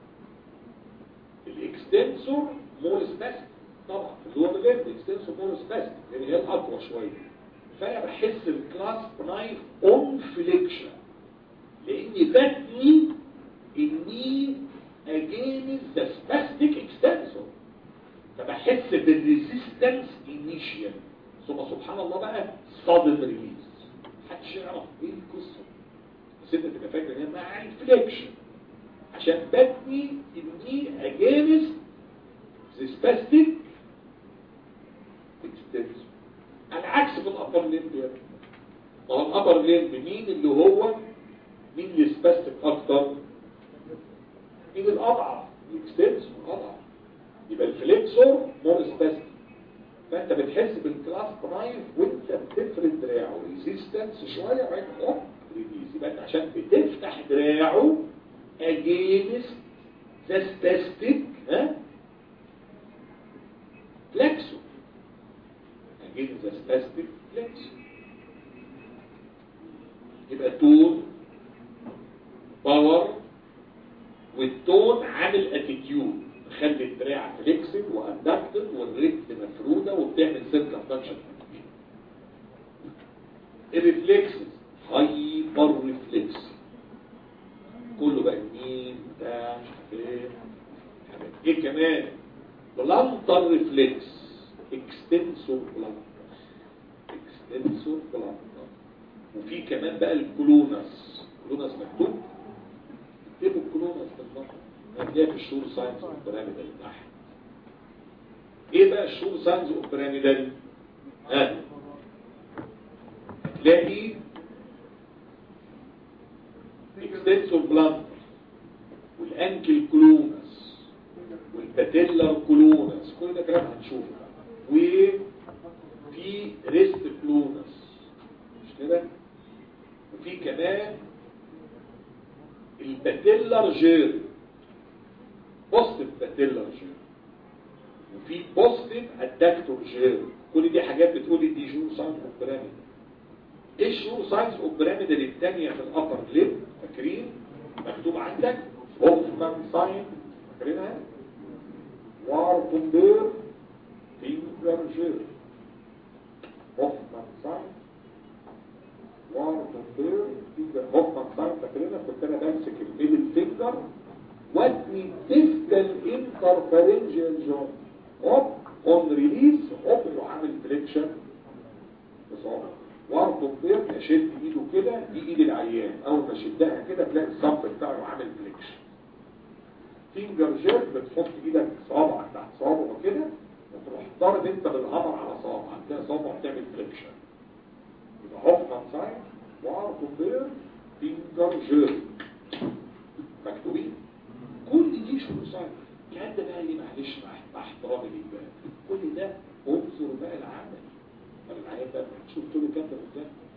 الاكستنسور مور سباستيك طبعا اللور ليم الاكستنسور مور سباستيك لان هي الاقوى شويه فانا بحس الكلاس نايف اون فليكشن لاني بتني اني اجينز ذا سباستيك اكستنسور فبحس بالريزيستنس انيشيال ثم سبحان الله بقى صادم ريليز محدش يعرف ايه القصه بس انت تبقى فاكر ان هي مع الفليكشن عشان بتني اني اجينز ذا سباستيك اكستنسور على عكس في الابر ليمب يا ابني ما هو الابر ليمب مين اللي هو مين اللي سباستيك اكتر مين الاضعف الاكستنسور اضعف يبقى الفليكسور مور سباستيك فانت بتحس بالكلاس نايف وانت بتفرد دراعه ريزيستنس شويه وبعدين هوب ريليز يبقى انت عشان بتفتح دراعه اجينست ذا سباستيك ها فليكسور اجينست ذا سباستيك فليكسور يبقى تون باور والتون عامل اتيتيود خلي الدراع فليكسد وادكتد والرجل مفروده وبتعمل سيركمفلكشن الريفلكسز هايبر ريفلكس ايه كمان بلانتر ريفلكس اكستنسور بلانتر اكستنسور بلانتر وفي كمان بقى الكلونس كلونس مكتوب اكتبوا الكلونس بالظبط هتلاقيها في الشور ساينس والبيراميدال تحت ايه بقى الشور ساينس والبيراميدال ها هتلاقي اكستنسور بلانتر والانكل كلونس والباتيلر كلونس كل ده كلام هنشوفه وفي ريست كلونس مش كده وفي كمان الباتيلر جير بوستيف باتيلر جير وفي بوستيف ادكتور جير كل دي حاجات بتقول لي دي جور ساينس اوف بيراميد ايه الشور ساينس اوف بيراميد الثانيه في الابر ليب فاكرين مكتوب عندك هوفمان ساين فاكرينها وارتنبير فينجر جير هوفمان ساين وارتنبير فينجر هوفمان ساين فاكرينها كنت انا بمسك الميدل فينجر وادني ديستال انترفيرنجيال جون هوب اون ريليس هوب يروح عامل فليكشن بصعوبه وارتنبير اشد ايده كده دي ايد العيان اول ما اشدها كده تلاقي الصف بتاعه عامل فليكشن فينجر جير بتحط ايدك صابعك تحت صابعه كده وتروح ضارب انت بالقمر على صابعك تلاقي صابعه بتعمل فليكشن يبقى هوفمان ساين وارتنبير فينجر جير مكتوبين كل دي شروط ساين الكلام ده بقى ليه معلش مع مع احترامي ليك بقى كل ده انظر بقى العمل طب العيان بقى تشوف له كام ده قدام